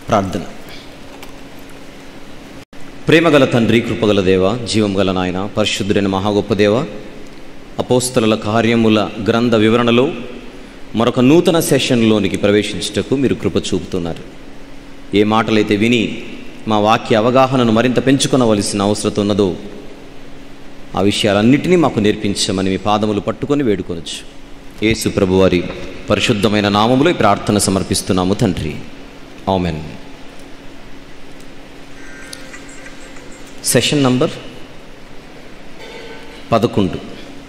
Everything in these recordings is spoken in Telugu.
ప్రార్థన ప్రేమగల తండ్రి కృపగల దేవ జీవం గల నాయన పరిశుద్ధుడైన మహా గొప్ప దేవ అపోస్తల కార్యముల గ్రంథ వివరణలో మరొక నూతన సెషన్లోనికి ప్రవేశించుటకు మీరు కృప చూపుతున్నారు ఏ మాటలైతే విని మా వాక్య అవగాహనను మరింత పెంచుకొనవలసిన అవసరం ఉన్నదో ఆ విషయాలన్నిటినీ మాకు నేర్పించమని మీ పాదములు పట్టుకొని వేడుకొనొచ్చు యేసు ప్రభువారి పరిశుద్ధమైన నామములో ఈ ప్రార్థన సమర్పిస్తున్నాము తండ్రి ఆమెన్ సెషన్ నంబర్ పదకొండు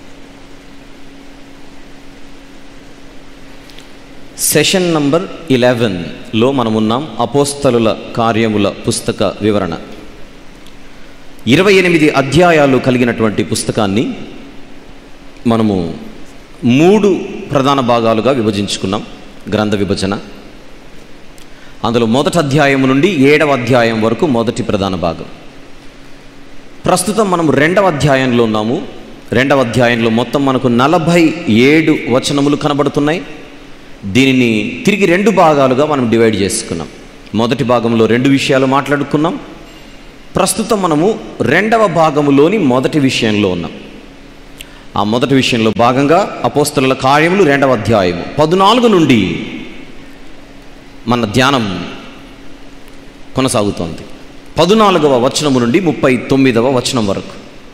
సెషన్ నంబర్ ఇలెవెన్లో మనమున్నాం అపోస్తలుల కార్యముల పుస్తక వివరణ ఇరవై ఎనిమిది అధ్యాయాలు కలిగినటువంటి పుస్తకాన్ని మనము మూడు ప్రధాన భాగాలుగా విభజించుకున్నాం గ్రంథ విభజన అందులో మొదటి అధ్యాయం నుండి ఏడవ అధ్యాయం వరకు మొదటి ప్రధాన భాగం ప్రస్తుతం మనం రెండవ అధ్యాయంలో ఉన్నాము రెండవ అధ్యాయంలో మొత్తం మనకు నలభై ఏడు వచనములు కనబడుతున్నాయి దీనిని తిరిగి రెండు భాగాలుగా మనం డివైడ్ చేసుకున్నాం మొదటి భాగంలో రెండు విషయాలు మాట్లాడుకున్నాం ప్రస్తుతం మనము రెండవ భాగములోని మొదటి విషయంలో ఉన్నాం ఆ మొదటి విషయంలో భాగంగా అపోస్తల కార్యములు రెండవ అధ్యాయము పద్నాలుగు నుండి మన ధ్యానం కొనసాగుతోంది పద్నాలుగవ వచనము నుండి ముప్పై తొమ్మిదవ వచనం వరకు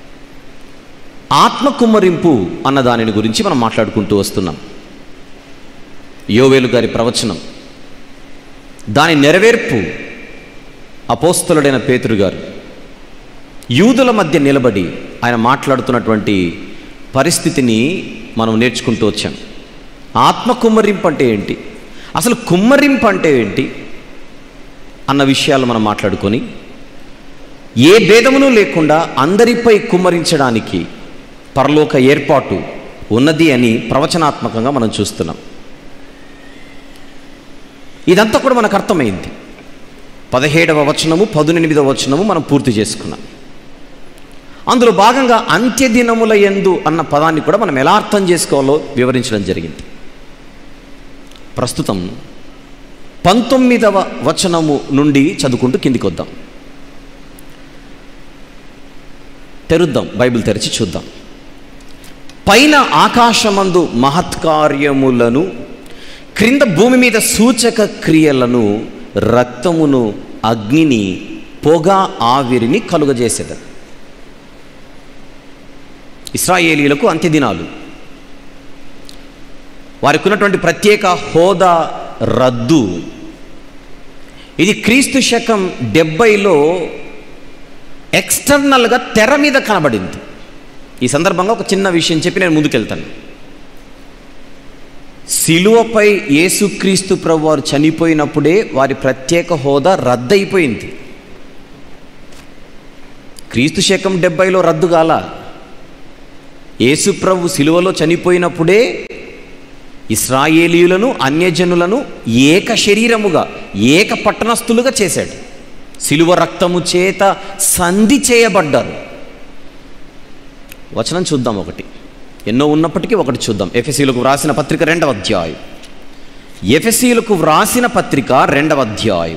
ఆత్మ కుమ్మరింపు అన్న దానిని గురించి మనం మాట్లాడుకుంటూ వస్తున్నాం యోవేలు గారి ప్రవచనం దాని నెరవేర్పు అపోస్తలుడైన పేతురు గారు యూదుల మధ్య నిలబడి ఆయన మాట్లాడుతున్నటువంటి పరిస్థితిని మనం నేర్చుకుంటూ వచ్చాం ఆత్మ కుమ్మరింపు అంటే ఏంటి అసలు కుమ్మరింపు అంటే ఏంటి అన్న విషయాలు మనం మాట్లాడుకొని ఏ భేదమును లేకుండా అందరిపై కుమ్మరించడానికి పరలోక ఏర్పాటు ఉన్నది అని ప్రవచనాత్మకంగా మనం చూస్తున్నాం ఇదంతా కూడా మనకు అర్థమైంది పదిహేడవ వచనము పదునెనిమిదవ వచనము మనం పూర్తి చేసుకున్నాం అందులో భాగంగా అంత్యదినముల ఎందు అన్న పదాన్ని కూడా మనం ఎలా అర్థం చేసుకోవాలో వివరించడం జరిగింది ప్రస్తుతం పంతొమ్మిదవ వచనము నుండి చదువుకుంటూ కిందికి వద్దాం తెరుద్దాం బైబిల్ తెరిచి చూద్దాం పైన ఆకాశమందు మహత్కార్యములను క్రింద భూమి మీద సూచక క్రియలను రక్తమును అగ్నిని పొగ ఆవిరిని కలుగజేసేది ఇస్రాయేలీలకు అంత్యదినాలు వారికి ఉన్నటువంటి ప్రత్యేక హోదా రద్దు ఇది క్రీస్తు శకం డెబ్బైలో ఎక్స్టర్నల్గా తెర మీద కనబడింది ఈ సందర్భంగా ఒక చిన్న విషయం చెప్పి నేను ముందుకెళ్తాను శిలువపై యేసుక్రీస్తు ప్రభు వారు చనిపోయినప్పుడే వారి ప్రత్యేక హోదా రద్దయిపోయింది క్రీస్తు శకం డెబ్బైలో రద్దు కాల యేసుప్రభు శిలువలో చనిపోయినప్పుడే ఇస్రాయేలీయులను అన్యజనులను ఏక శరీరముగా ఏక పట్టణస్థులుగా చేశాడు శిలువ రక్తము చేత సంధి చేయబడ్డారు వచనం చూద్దాం ఒకటి ఎన్నో ఉన్నప్పటికీ ఒకటి చూద్దాం ఎఫ్ఎసీలకు వ్రాసిన పత్రిక రెండవ అధ్యాయం ఎఫ్ఎసీలకు వ్రాసిన పత్రిక రెండవ అధ్యాయం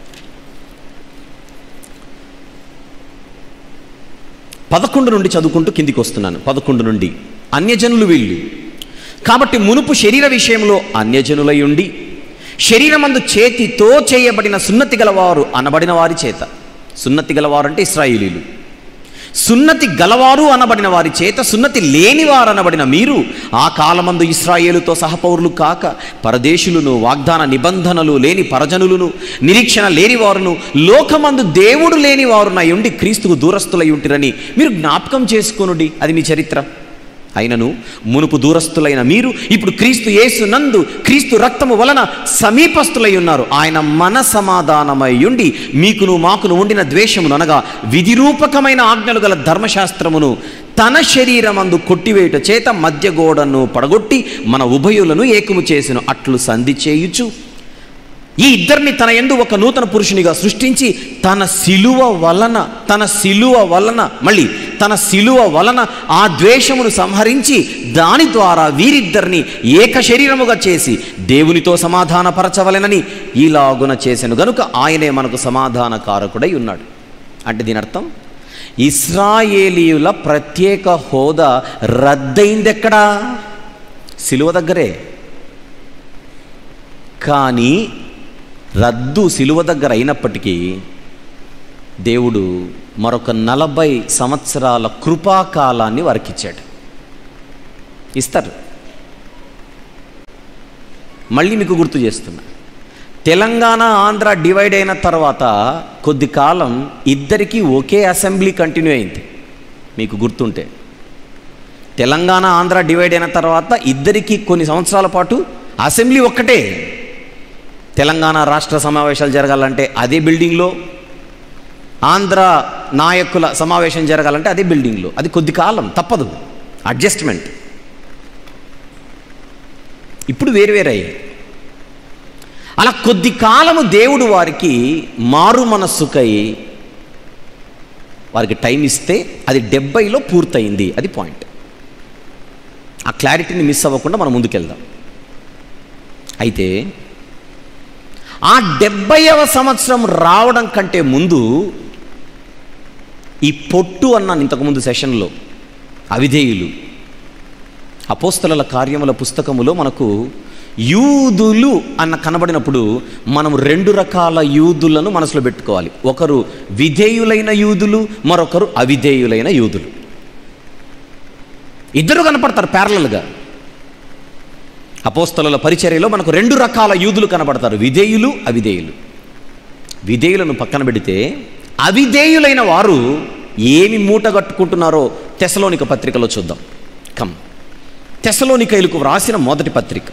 పదకొండు నుండి చదువుకుంటూ కిందికి వస్తున్నాను పదకొండు నుండి అన్యజనులు వీళ్ళు కాబట్టి మునుపు శరీర విషయంలో అన్యజనులై ఉండి శరీరమందు చేతితో చేయబడిన సున్నతి గలవారు అనబడిన వారి చేత సున్నతి గలవారు అంటే ఇస్రాయిలీలు సున్నతి గలవారు అనబడిన వారి చేత సున్నతి లేనివారు అనబడిన మీరు ఆ కాలమందు ఇస్రాయేలుతో సహపౌరులు కాక పరదేశులను వాగ్దాన నిబంధనలు లేని పరజనులను నిరీక్షణ లేనివారును లోకమందు దేవుడు లేని వారునై ఉండి క్రీస్తుకు దూరస్తులై ఉంటిరని మీరు జ్ఞాపకం చేసుకొనుడి అది మీ చరిత్ర అయినను మునుపు దూరస్తులైన మీరు ఇప్పుడు క్రీస్తు యేసు నందు క్రీస్తు రక్తము వలన సమీపస్తులై ఉన్నారు ఆయన మన సమాధానమై ఉండి మీకును మాకును ఉండిన ద్వేషమును అనగా విధిరూపకమైన ఆజ్ఞలు గల ధర్మశాస్త్రమును తన శరీరమందు కొట్టివేయుట చేత మధ్య గోడను పడగొట్టి మన ఉభయులను ఏకము చేసిన అట్లు సంధి చేయుచు ఈ ఇద్దరిని తన ఎందు ఒక నూతన పురుషునిగా సృష్టించి తన సిలువ వలన తన సిలువ వలన మళ్ళీ తన శిలువ వలన ఆ ద్వేషమును సంహరించి దాని ద్వారా వీరిద్దరిని ఏక శరీరముగా చేసి దేవునితో సమాధానపరచవలెనని ఈలాగున చేసెను గనుక ఆయనే మనకు సమాధాన కారకుడై ఉన్నాడు అంటే దీని అర్థం ఇస్రాయేలీయుల ప్రత్యేక హోదా రద్దయింది ఎక్కడా శిలువ దగ్గరే కానీ రద్దు శిలువ దగ్గర అయినప్పటికీ దేవుడు మరొక నలభై సంవత్సరాల కృపాకాలాన్ని వారికిచ్చాడు ఇస్తారు మళ్ళీ మీకు గుర్తు చేస్తున్నా తెలంగాణ ఆంధ్ర డివైడ్ అయిన తర్వాత కొద్ది కాలం ఇద్దరికీ ఒకే అసెంబ్లీ కంటిన్యూ అయింది మీకు గుర్తుంటే తెలంగాణ ఆంధ్ర డివైడ్ అయిన తర్వాత ఇద్దరికీ కొన్ని సంవత్సరాల పాటు అసెంబ్లీ ఒక్కటే తెలంగాణ రాష్ట్ర సమావేశాలు జరగాలంటే అదే బిల్డింగ్లో ఆంధ్ర నాయకుల సమావేశం జరగాలంటే అదే బిల్డింగ్లో అది కొద్ది కాలం తప్పదు అడ్జస్ట్మెంట్ ఇప్పుడు వేరువేరయ్యాయి అలా కొద్ది కాలము దేవుడు వారికి మారు మనస్సుకై వారికి టైం ఇస్తే అది డెబ్బైలో పూర్తయింది అది పాయింట్ ఆ క్లారిటీని మిస్ అవ్వకుండా మనం ముందుకెళ్దాం అయితే ఆ డెబ్బైవ సంవత్సరం రావడం కంటే ముందు ఈ పొట్టు అన్నాను ఇంతకుముందు సెషన్లో అవిధేయులు అపోస్తల కార్యముల పుస్తకములో మనకు యూదులు అన్న కనబడినప్పుడు మనం రెండు రకాల యూదులను మనసులో పెట్టుకోవాలి ఒకరు విధేయులైన యూదులు మరొకరు అవిధేయులైన యూదులు ఇద్దరు కనపడతారు ప్యారలల్గా అపోస్తల పరిచర్యలో మనకు రెండు రకాల యూదులు కనబడతారు విధేయులు అవిధేయులు విధేయులను పక్కన పెడితే అవిధేయులైన వారు ఏమి మూట కట్టుకుంటున్నారో తెసలోనిక పత్రికలో చూద్దాం కమ్ తెసలోనికైలకు వ్రాసిన మొదటి పత్రిక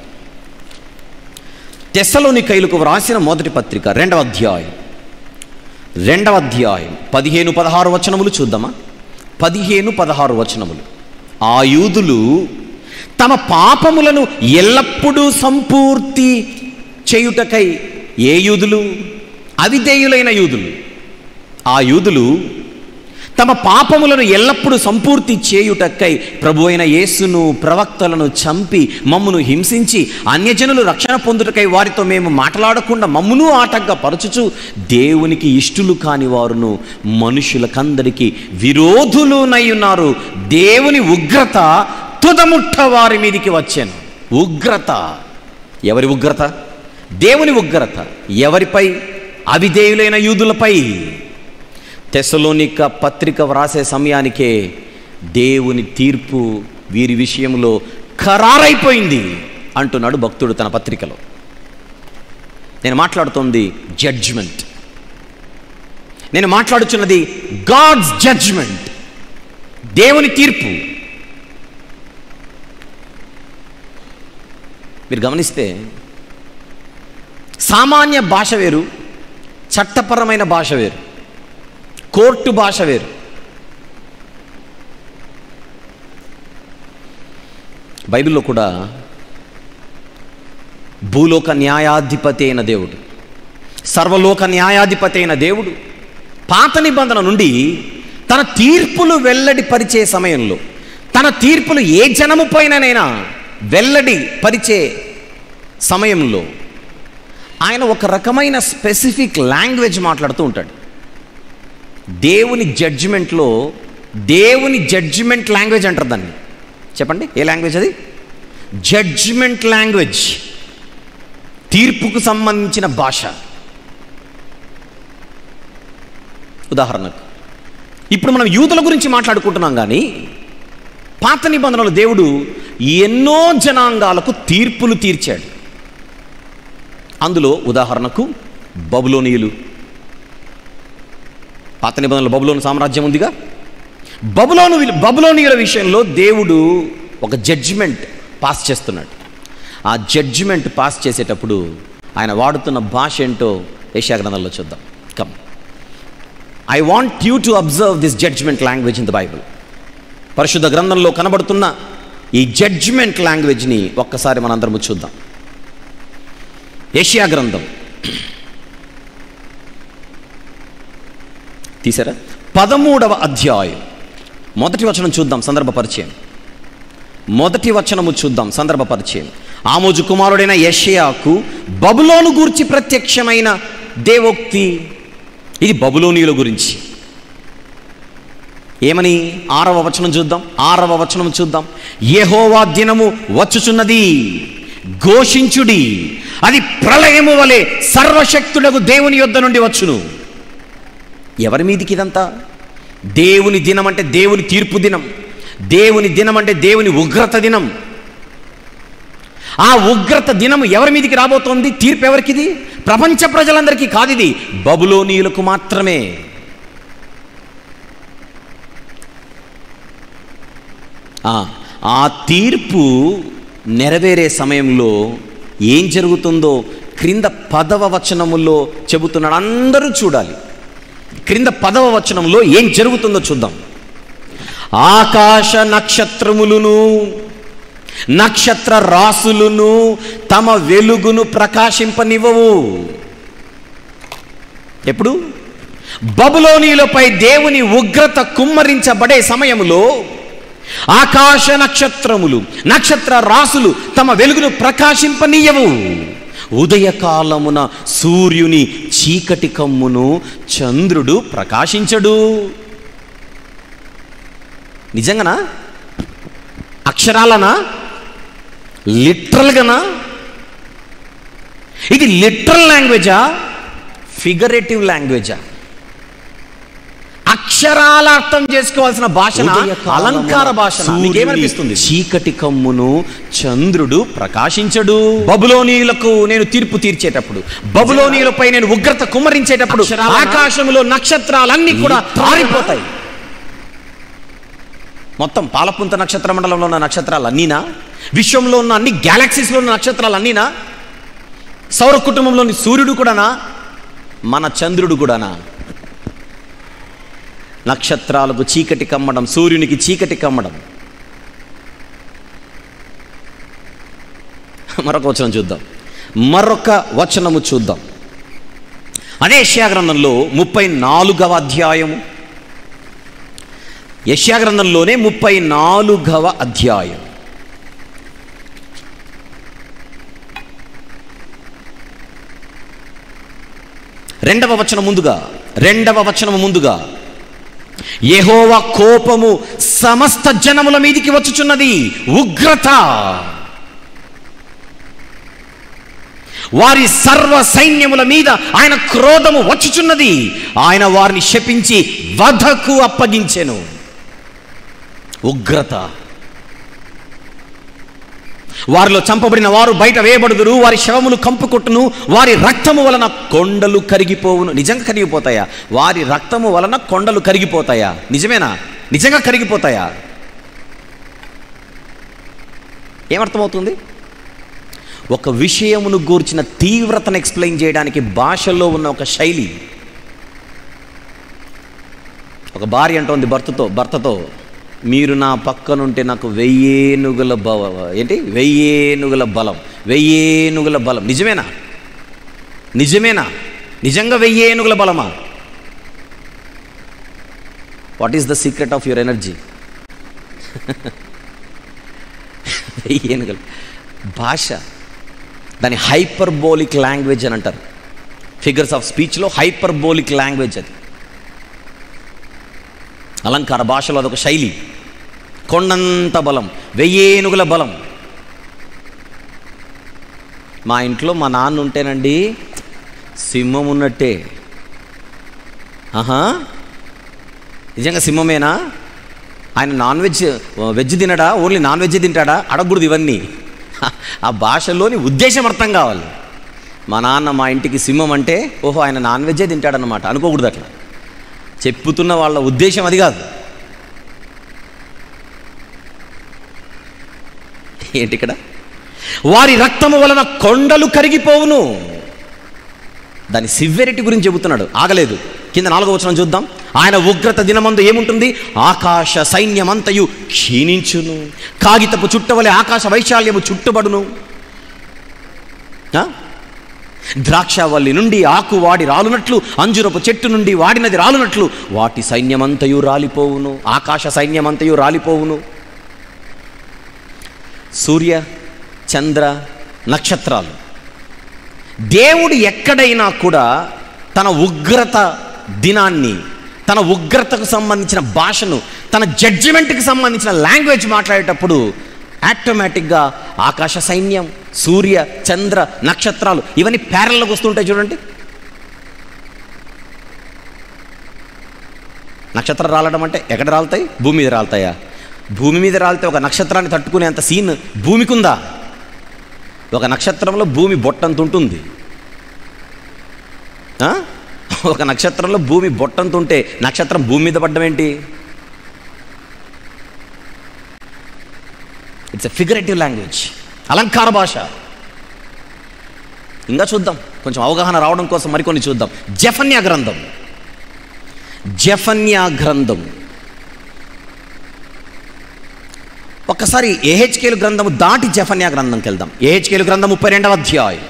తెసలోనికైలకు వ్రాసిన మొదటి పత్రిక రెండవ అధ్యాయం రెండవ అధ్యాయం పదిహేను పదహారు వచనములు చూద్దామా పదిహేను పదహారు వచనములు ఆ యూదులు తమ పాపములను ఎల్లప్పుడూ సంపూర్తి చేయుటకై ఏ యూదులు అవిధేయులైన యూదులు ఆ యూదులు తమ పాపములను ఎల్లప్పుడూ సంపూర్తి చేయుటక్కై ప్రభు అయిన యేసును ప్రవక్తలను చంపి మమ్మును హింసించి అన్యజనులు రక్షణ పొందుటకై వారితో మేము మాట్లాడకుండా మమ్మును ఆటంక పరచుచు దేవునికి ఇష్టులు కాని వారును మనుషులకందరికీ విరోధులునై ఉన్నారు దేవుని ఉగ్రత తుదముట్ట వారి మీదికి వచ్చాను ఉగ్రత ఎవరి ఉగ్రత దేవుని ఉగ్రత ఎవరిపై అవిధేయులైన యూదులపై తెసలోనిక పత్రిక వ్రాసే సమయానికే దేవుని తీర్పు వీరి విషయంలో ఖరారైపోయింది అంటున్నాడు భక్తుడు తన పత్రికలో నేను మాట్లాడుతోంది జడ్జ్మెంట్ నేను మాట్లాడుచున్నది గాడ్స్ జడ్జ్మెంట్ దేవుని తీర్పు మీరు గమనిస్తే సామాన్య భాష వేరు చట్టపరమైన భాష వేరు కోర్టు భాష వేరు బైబిల్లో కూడా భూలోక న్యాయాధిపతి అయిన దేవుడు సర్వలోక న్యాయాధిపతి అయిన దేవుడు పాత నిబంధన నుండి తన తీర్పులు వెల్లడి పరిచే సమయంలో తన తీర్పులు ఏ జనము పైననైనా వెల్లడి పరిచే సమయంలో ఆయన ఒక రకమైన స్పెసిఫిక్ లాంగ్వేజ్ మాట్లాడుతూ ఉంటాడు దేవుని జడ్జిమెంట్లో దేవుని జడ్జిమెంట్ లాంగ్వేజ్ అంటారు దాన్ని చెప్పండి ఏ లాంగ్వేజ్ అది జడ్జిమెంట్ లాంగ్వేజ్ తీర్పుకు సంబంధించిన భాష ఉదాహరణకు ఇప్పుడు మనం యూదుల గురించి మాట్లాడుకుంటున్నాం కానీ పాత నిబంధనలు దేవుడు ఎన్నో జనాంగాలకు తీర్పులు తీర్చాడు అందులో ఉదాహరణకు బబులోనియులు పాత నిబంధనలు బబులోని సామ్రాజ్యం ఉందిగా బబులోను బబులోనియుల విషయంలో దేవుడు ఒక జడ్జిమెంట్ పాస్ చేస్తున్నాడు ఆ జడ్జిమెంట్ పాస్ చేసేటప్పుడు ఆయన వాడుతున్న భాష ఏంటో ఏషియా గ్రంథంలో చూద్దాం come I want you to observe this judgement language in the Bible పరిశుద్ధ గ్రంథంలో కనబడుతున్న ఈ జడ్జ్మెంట్ లాంగ్వేజ్ని ఒక్కసారి మనందరము చూద్దాం ఏషియా గ్రంథం తీసారా పదమూడవ అధ్యాయం మొదటి వచనం చూద్దాం సందర్భ పరిచయం మొదటి వచనము చూద్దాం సందర్భ పరిచయం ఆమోజు కుమారుడైన యషయాకు బబులోను గూర్చి ప్రత్యక్షమైన దేవోక్తి ఇది బబులోనియుల గురించి ఏమని ఆరవ వచనం చూద్దాం ఆరవ వచనం చూద్దాం యెహోవా దినము వచ్చుచున్నది ఘోషించుడి అది ప్రళయము వలె సర్వశక్తుడకు దేవుని యొద్ద నుండి వచ్చును ఎవరి మీదికి ఇదంతా దేవుని దినం అంటే దేవుని తీర్పు దినం దేవుని దినం అంటే దేవుని ఉగ్రత దినం ఆ ఉగ్రత దినం ఎవరి మీదికి రాబోతోంది తీర్పు ఎవరికిది ప్రపంచ ప్రజలందరికీ కాదు ఇది బబులోనీయులకు మాత్రమే ఆ, ఆ తీర్పు నెరవేరే సమయంలో ఏం జరుగుతుందో క్రింద పదవ వచనములో చెబుతున్నాడు అందరూ చూడాలి క్రింద పదవ వచనంలో ఏం జరుగుతుందో చూద్దాం ఆకాశ నక్షత్రములను నక్షత్ర రాసులను తమ వెలుగును ప్రకాశింపనివ్వవు ఎప్పుడు బబులోనీలపై దేవుని ఉగ్రత కుమ్మరించబడే సమయములో ఆకాశ నక్షత్రములు నక్షత్ర రాసులు తమ వెలుగును ప్రకాశింపనీయవు ఉదయకాలమున సూర్యుని చీకటి కమ్మును చంద్రుడు ప్రకాశించడు నిజంగానా అక్షరాలనా లిటరల్గానా ఇది లిటరల్ లాంగ్వేజా ఫిగరేటివ్ లాంగ్వేజా అక్షరాల అర్థం చేసుకోవాల్సిన భాషన అలంకార భాష మీకేమనిపిస్తుంది చీకటి కమ్మును చంద్రుడు ప్రకాశించడు బబులోనీయులకు నేను తీర్పు తీర్చేటప్పుడు బబులోనీయులపై నేను ఉగ్రత కుమ్మరించేటప్పుడు ఆకాశంలో నక్షత్రాలన్నీ కూడా ఆరిపోతాయి మొత్తం పాలపుంత నక్షత్ర మండలంలో ఉన్న నక్షత్రాలు అన్నీనా విశ్వంలో ఉన్న అన్ని గ్యాలక్సీస్లో ఉన్న నక్షత్రాలు అన్నీనా సౌర కుటుంబంలోని సూర్యుడు కూడానా మన చంద్రుడు కూడానా నక్షత్రాలకు చీకటి కమ్మడం సూర్యునికి చీకటి కమ్మడం మరొక వచనం చూద్దాం మరొక వచనము చూద్దాం అదే యశ్యాగ్రంథంలో ముప్పై నాలుగవ అధ్యాయము యశ్యాగ్రంథంలోనే ముప్పై నాలుగవ అధ్యాయం రెండవ వచనం ముందుగా రెండవ వచనం ముందుగా యెహోవ కోపము సమస్త జనముల మీదికి వచ్చుచున్నది ఉగ్రత వారి సర్వ సైన్యముల మీద ఆయన క్రోధము వచ్చుచున్నది ఆయన వారిని శపించి వధకు అప్పగించెను ఉగ్రత వారిలో చంపబడిన వారు బయట వేయబడుదురు వారి శవములు కంపు కొట్టును వారి రక్తము వలన కొండలు కరిగిపోవును నిజంగా కరిగిపోతాయా వారి రక్తము వలన కొండలు కరిగిపోతాయా నిజమేనా నిజంగా కరిగిపోతాయా ఏమర్థమవుతుంది ఒక విషయమును గూర్చిన తీవ్రతను ఎక్స్ప్లెయిన్ చేయడానికి భాషలో ఉన్న ఒక శైలి ఒక భార్య అంటోంది భర్తతో భర్తతో మీరు నా పక్కనుంటే నాకు వెయ్యేనుగుల బవ ఏంటి వెయ్యేనుగుల బలం వెయ్యేనుగుల బలం నిజమేనా నిజమేనా నిజంగా వెయ్యేనుగుల బలమా what is the secret of your energy వెయ్యేనుగుల భాష దాని హైపర్బోలిక్ లాంగ్వేజ్ అని అంటారు ఫిగర్స్ ఆఫ్ స్పీచ్లో హైపర్బోలిక్ లాంగ్వేజ్ అది అలంకార భాషలో అదొక శైలి కొండంత బలం వెయ్యేనుగుల బలం మా ఇంట్లో మా నాన్న ఉంటేనండి సింహం ఉన్నట్టే ఆహా నిజంగా సింహమేనా ఆయన నాన్ వెజ్ వెజ్ తినడా ఓన్లీ నాన్ వెజ్ తింటాడా అడగకూడదు ఇవన్నీ ఆ భాషలోని ఉద్దేశం అర్థం కావాలి మా నాన్న మా ఇంటికి సింహం అంటే ఓహో ఆయన నాన్ వెజ్జే తింటాడనమాట అనుకోకూడదు అట్లా చెప్పుతున్న వాళ్ళ ఉద్దేశం అది కాదు ఏంటి ఇక్కడ వారి రక్తము వలన కొండలు కరిగిపోవును దాని సివ్వెరిటీ గురించి చెబుతున్నాడు ఆగలేదు కింద నాలుగో వచనం చూద్దాం ఆయన ఉగ్రత దినమందు ఏముంటుంది ఆకాశ సైన్యమంతయు క్షీణించును కాగితపు చుట్టవలే ఆకాశ వైశాల్యము చుట్టుబడును ఆ? ద్రాక్షవల్లి నుండి ఆకు వాడి రాలునట్లు అంజురపు చెట్టు నుండి వాడినది రాలునట్లు వాటి సైన్యమంతయు రాలిపోవును ఆకాశ సైన్యమంతయు రాలిపోవును సూర్య చంద్ర నక్షత్రాలు దేవుడు ఎక్కడైనా కూడా తన ఉగ్రత దినాన్ని తన ఉగ్రతకు సంబంధించిన భాషను తన జడ్జిమెంట్కి సంబంధించిన లాంగ్వేజ్ మాట్లాడేటప్పుడు ఆటోమేటిక్గా ఆకాశ సైన్యం సూర్య చంద్ర నక్షత్రాలు ఇవన్నీ ప్యారల్లోకి వస్తుంటాయి చూడండి నక్షత్రం రాలడం అంటే ఎక్కడ రాలుతాయి భూమి మీద రాలుతాయా భూమి మీద రాలితే ఒక నక్షత్రాన్ని తట్టుకునేంత సీన్ భూమికి ఉందా ఒక నక్షత్రంలో భూమి బొట్టంత ఉంటుంది ఆ? ఒక నక్షత్రంలో భూమి బొట్టంత ఉంటే నక్షత్రం భూమి మీద పడ్డం ఏంటి ఇట్స్ ఎ ఫిగరేటివ్ లాంగ్వేజ్ అలంకార భాష ఇంకా చూద్దాం కొంచెం అవగాహన రావడం కోసం మరికొన్ని చూద్దాం జఫన్యా గ్రంథం జఫన్యా గ్రంథం ఒక్కసారి ఏహెచ్కేలు గ్రంథము దాటి జఫన్యా గ్రంథంకి వెళ్దాం ఏహెచ్కేలు గ్రంథం ముప్పై రెండవ అధ్యాయం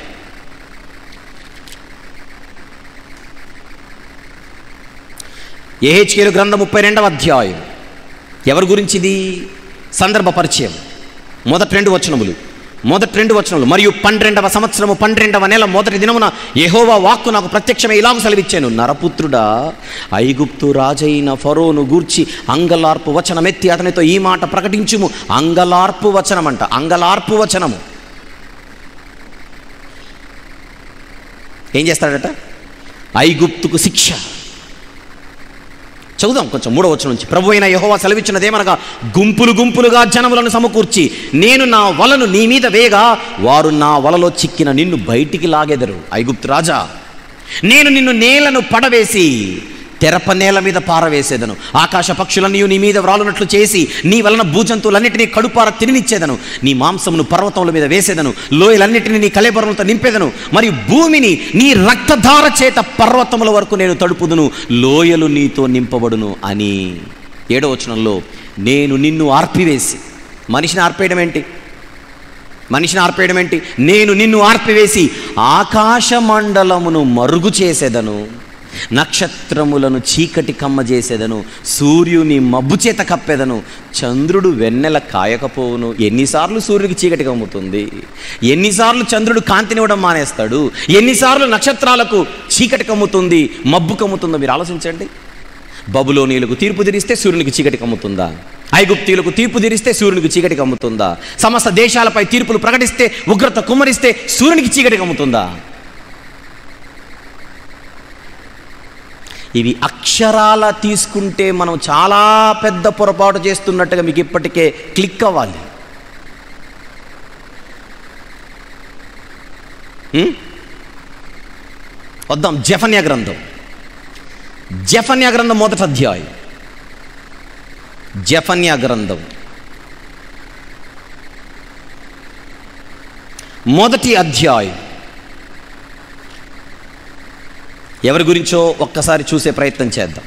ఏహెచ్కేలు గ్రంథం ముప్పై రెండవ అధ్యాయం ఎవరి గురించి ఇది సందర్భ పరిచయం మొదటి రెండు వచనములు మొదటి రెండు వచనములు మరియు పన్నెండవ సంవత్సరము పన్నెండవ నెల మొదటి దినమున యెహోవా వాక్కు నాకు ప్రత్యక్షమే ఇలాగ సెలవిచ్చాను నరపుత్రుడా ఐగుప్తు రాజైన ఫరోను గూర్చి అంగలార్పు వచనమెత్తి అతనితో ఈ మాట ప్రకటించుము అంగలార్పు వచనమంట అంగలార్పు వచనము ఏం చేస్తాడట ఐగుప్తుకు శిక్ష చదువుదాం కొంచెం మూడవ వచనం నుంచి ప్రభు అయిన యహోవా సెలవిచ్చినదేమనగా గుంపులు గుంపులుగా జనములను సమకూర్చి నేను నా వలను నీ మీద వేగా వారు నా వలలో చిక్కిన నిన్ను బయటికి లాగెదరు ఐగుప్తు రాజా నేను నిన్ను నేలను పడవేసి తెరప నేల మీద పారవేసేదను ఆకాశ పక్షులన్నీ నీ మీద వ్రాలునట్లు చేసి నీ వలన భూజంతువులన్నిటినీ కడుపార తినినిచ్చేదను నీ మాంసమును పర్వతముల మీద వేసేదను లోయలన్నిటిని నీ కలేబరములతో నింపేదను మరియు భూమిని నీ రక్తధార చేత పర్వతముల వరకు నేను తడుపుదును లోయలు నీతో నింపబడును అని ఏడవ వచనంలో నేను నిన్ను ఆర్పివేసి మనిషిని ఆర్పేయడం ఏంటి మనిషిని ఆర్పేయడం ఏంటి నేను నిన్ను ఆర్పివేసి ఆకాశ మండలమును మరుగు చేసేదను నక్షత్రములను చీకటి కమ్మ చేసేదను సూర్యుని మబ్బు చేత కప్పేదను చంద్రుడు వెన్నెల కాయకపోవును ఎన్నిసార్లు సూర్యుడికి చీకటి కమ్ముతుంది ఎన్నిసార్లు చంద్రుడు కాంతినివ్వడం మానేస్తాడు ఎన్నిసార్లు నక్షత్రాలకు చీకటి కమ్ముతుంది మబ్బు కమ్ముతుందో మీరు ఆలోచించండి బబులోనీలకు తీర్పు తీరిస్తే సూర్యునికి చీకటి కమ్ముతుందా ఐగుప్తీయులకు తీర్పు తీరిస్తే సూర్యునికి చీకటి కమ్ముతుందా సమస్త దేశాలపై తీర్పులు ప్రకటిస్తే ఉగ్రత కుమ్మరిస్తే సూర్యునికి చీకటి కమ్ముతుందా ఇవి అక్షరాల తీసుకుంటే మనం చాలా పెద్ద పొరపాటు చేస్తున్నట్టుగా మీకు ఇప్పటికే క్లిక్ అవ్వాలి ఉం? వద్దాం జఫన్యా గ్రంథం జఫన్యా గ్రంథం మొదటి అధ్యాయం జఫన్యా గ్రంథం మొదటి అధ్యాయం ఎవరి గురించో ఒక్కసారి చూసే ప్రయత్నం చేద్దాం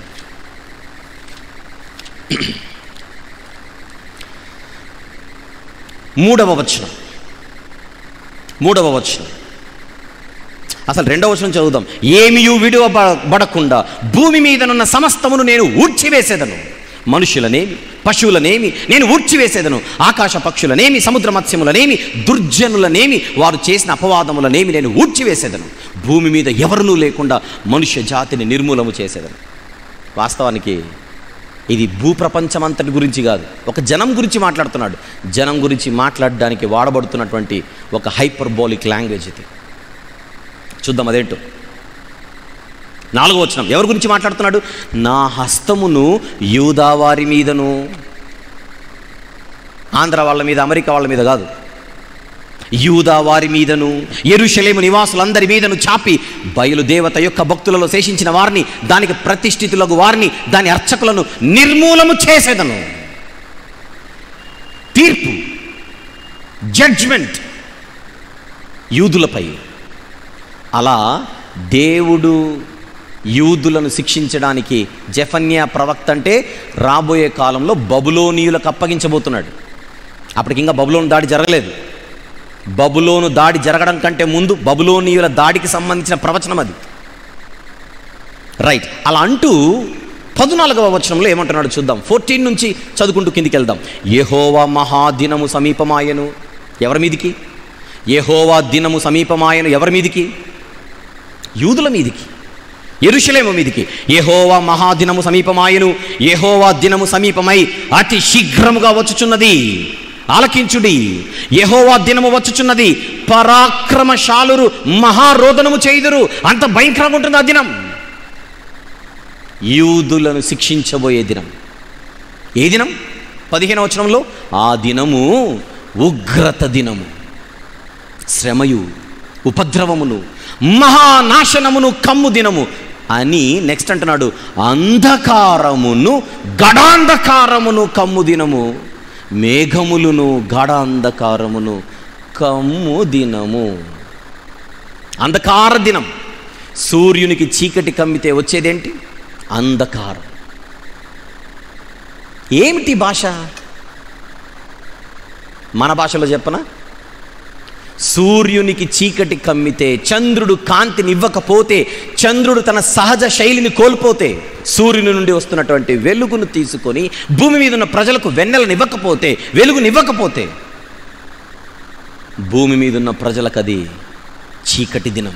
మూడవ వచనం మూడవ వచనం అసలు రెండవ వచనం చదువుదాం ఏమియు విడువబడకుండా భూమి మీదనున్న సమస్తమును నేను ఊడ్చివేసేదను మనుషులనేమి పశువులనేమి నేను ఊడ్చివేసేదను ఆకాశ పక్షులనేమి సముద్ర మత్స్యములనేమి దుర్జనులనేమి వారు చేసిన అపవాదములనేమి నేను ఊడ్చివేసేదను భూమి మీద ఎవరునూ లేకుండా మనుష్య జాతిని నిర్మూలము చేసేదను వాస్తవానికి ఇది భూప్రపంచమంతటి గురించి కాదు ఒక జనం గురించి మాట్లాడుతున్నాడు జనం గురించి మాట్లాడడానికి వాడబడుతున్నటువంటి ఒక హైపర్బోలిక్ లాంగ్వేజ్ ఇది చూద్దాం అదేంటో నాలుగో వచనం ఎవరి గురించి మాట్లాడుతున్నాడు నా హస్తమును యూదా వారి మీదను ఆంధ్ర వాళ్ళ మీద అమెరికా వాళ్ళ మీద కాదు యూదా వారి మీదను ఎరుషలేము నివాసులందరి మీదను చాపి బయలుదేవత యొక్క భక్తులలో శేషించిన వారిని దానికి ప్రతిష్ఠితులకు వారిని దాని అర్చకులను నిర్మూలము చేసేదను తీర్పు జడ్జ్మెంట్ యూదులపై అలా దేవుడు యూదులను శిక్షించడానికి జఫన్యా ప్రవక్త అంటే రాబోయే కాలంలో బబులోనీయులకు అప్పగించబోతున్నాడు అప్పటికి ఇంకా బబులోని దాడి జరగలేదు బబులోను దాడి జరగడం కంటే ముందు బబులోనియుల దాడికి సంబంధించిన ప్రవచనం అది రైట్ అలా అంటూ పద్నాలుగవ వచనంలో ఏమంటున్నాడు చూద్దాం ఫోర్టీన్ నుంచి చదువుకుంటూ కిందికి వెళ్దాం యెహోవా మహాదినము సమీపమాయను ఎవరి మీదికి యెహోవా దినము సమీపమాయను ఎవరి మీదికి యూదుల మీదికి ఎరుషలేము మీదికి యెహోవా మహాదినము సమీపమాయను యెహోవా దినము సమీపమై అతి శీఘ్రముగా వచ్చుచున్నది ఆలకించుడి యెహోవా దినము వచ్చుచున్నది పరాక్రమశాలురు మహారోదనము చేయుదురు అంత భయంకరంగా ఉంటుంది ఆ దినం యూదులను శిక్షించబోయే దినం ఏ దినం పదిహేను వచనంలో ఆ దినము ఉగ్రత దినము శ్రమయు ఉపద్రవమును మహానాశనమును కమ్ము దినము అని నెక్స్ట్ అంటున్నాడు అంధకారమును గడాంధకారమును కమ్ము దినము మేఘములును గడాంధకారమును కమ్ము దినము అంధకార దినం సూర్యునికి చీకటి కమ్మితే వచ్చేదేంటి అంధకారం ఏమిటి భాష మన భాషలో చెప్పనా సూర్యునికి చీకటి కమ్మితే చంద్రుడు కాంతిని ఇవ్వకపోతే చంద్రుడు తన సహజ శైలిని కోల్పోతే సూర్యుని నుండి వస్తున్నటువంటి వెలుగును తీసుకొని భూమి మీద ఉన్న ప్రజలకు వెన్నెలను ఇవ్వకపోతే వెలుగుని ఇవ్వకపోతే భూమి మీద ఉన్న ప్రజలకు అది చీకటి దినం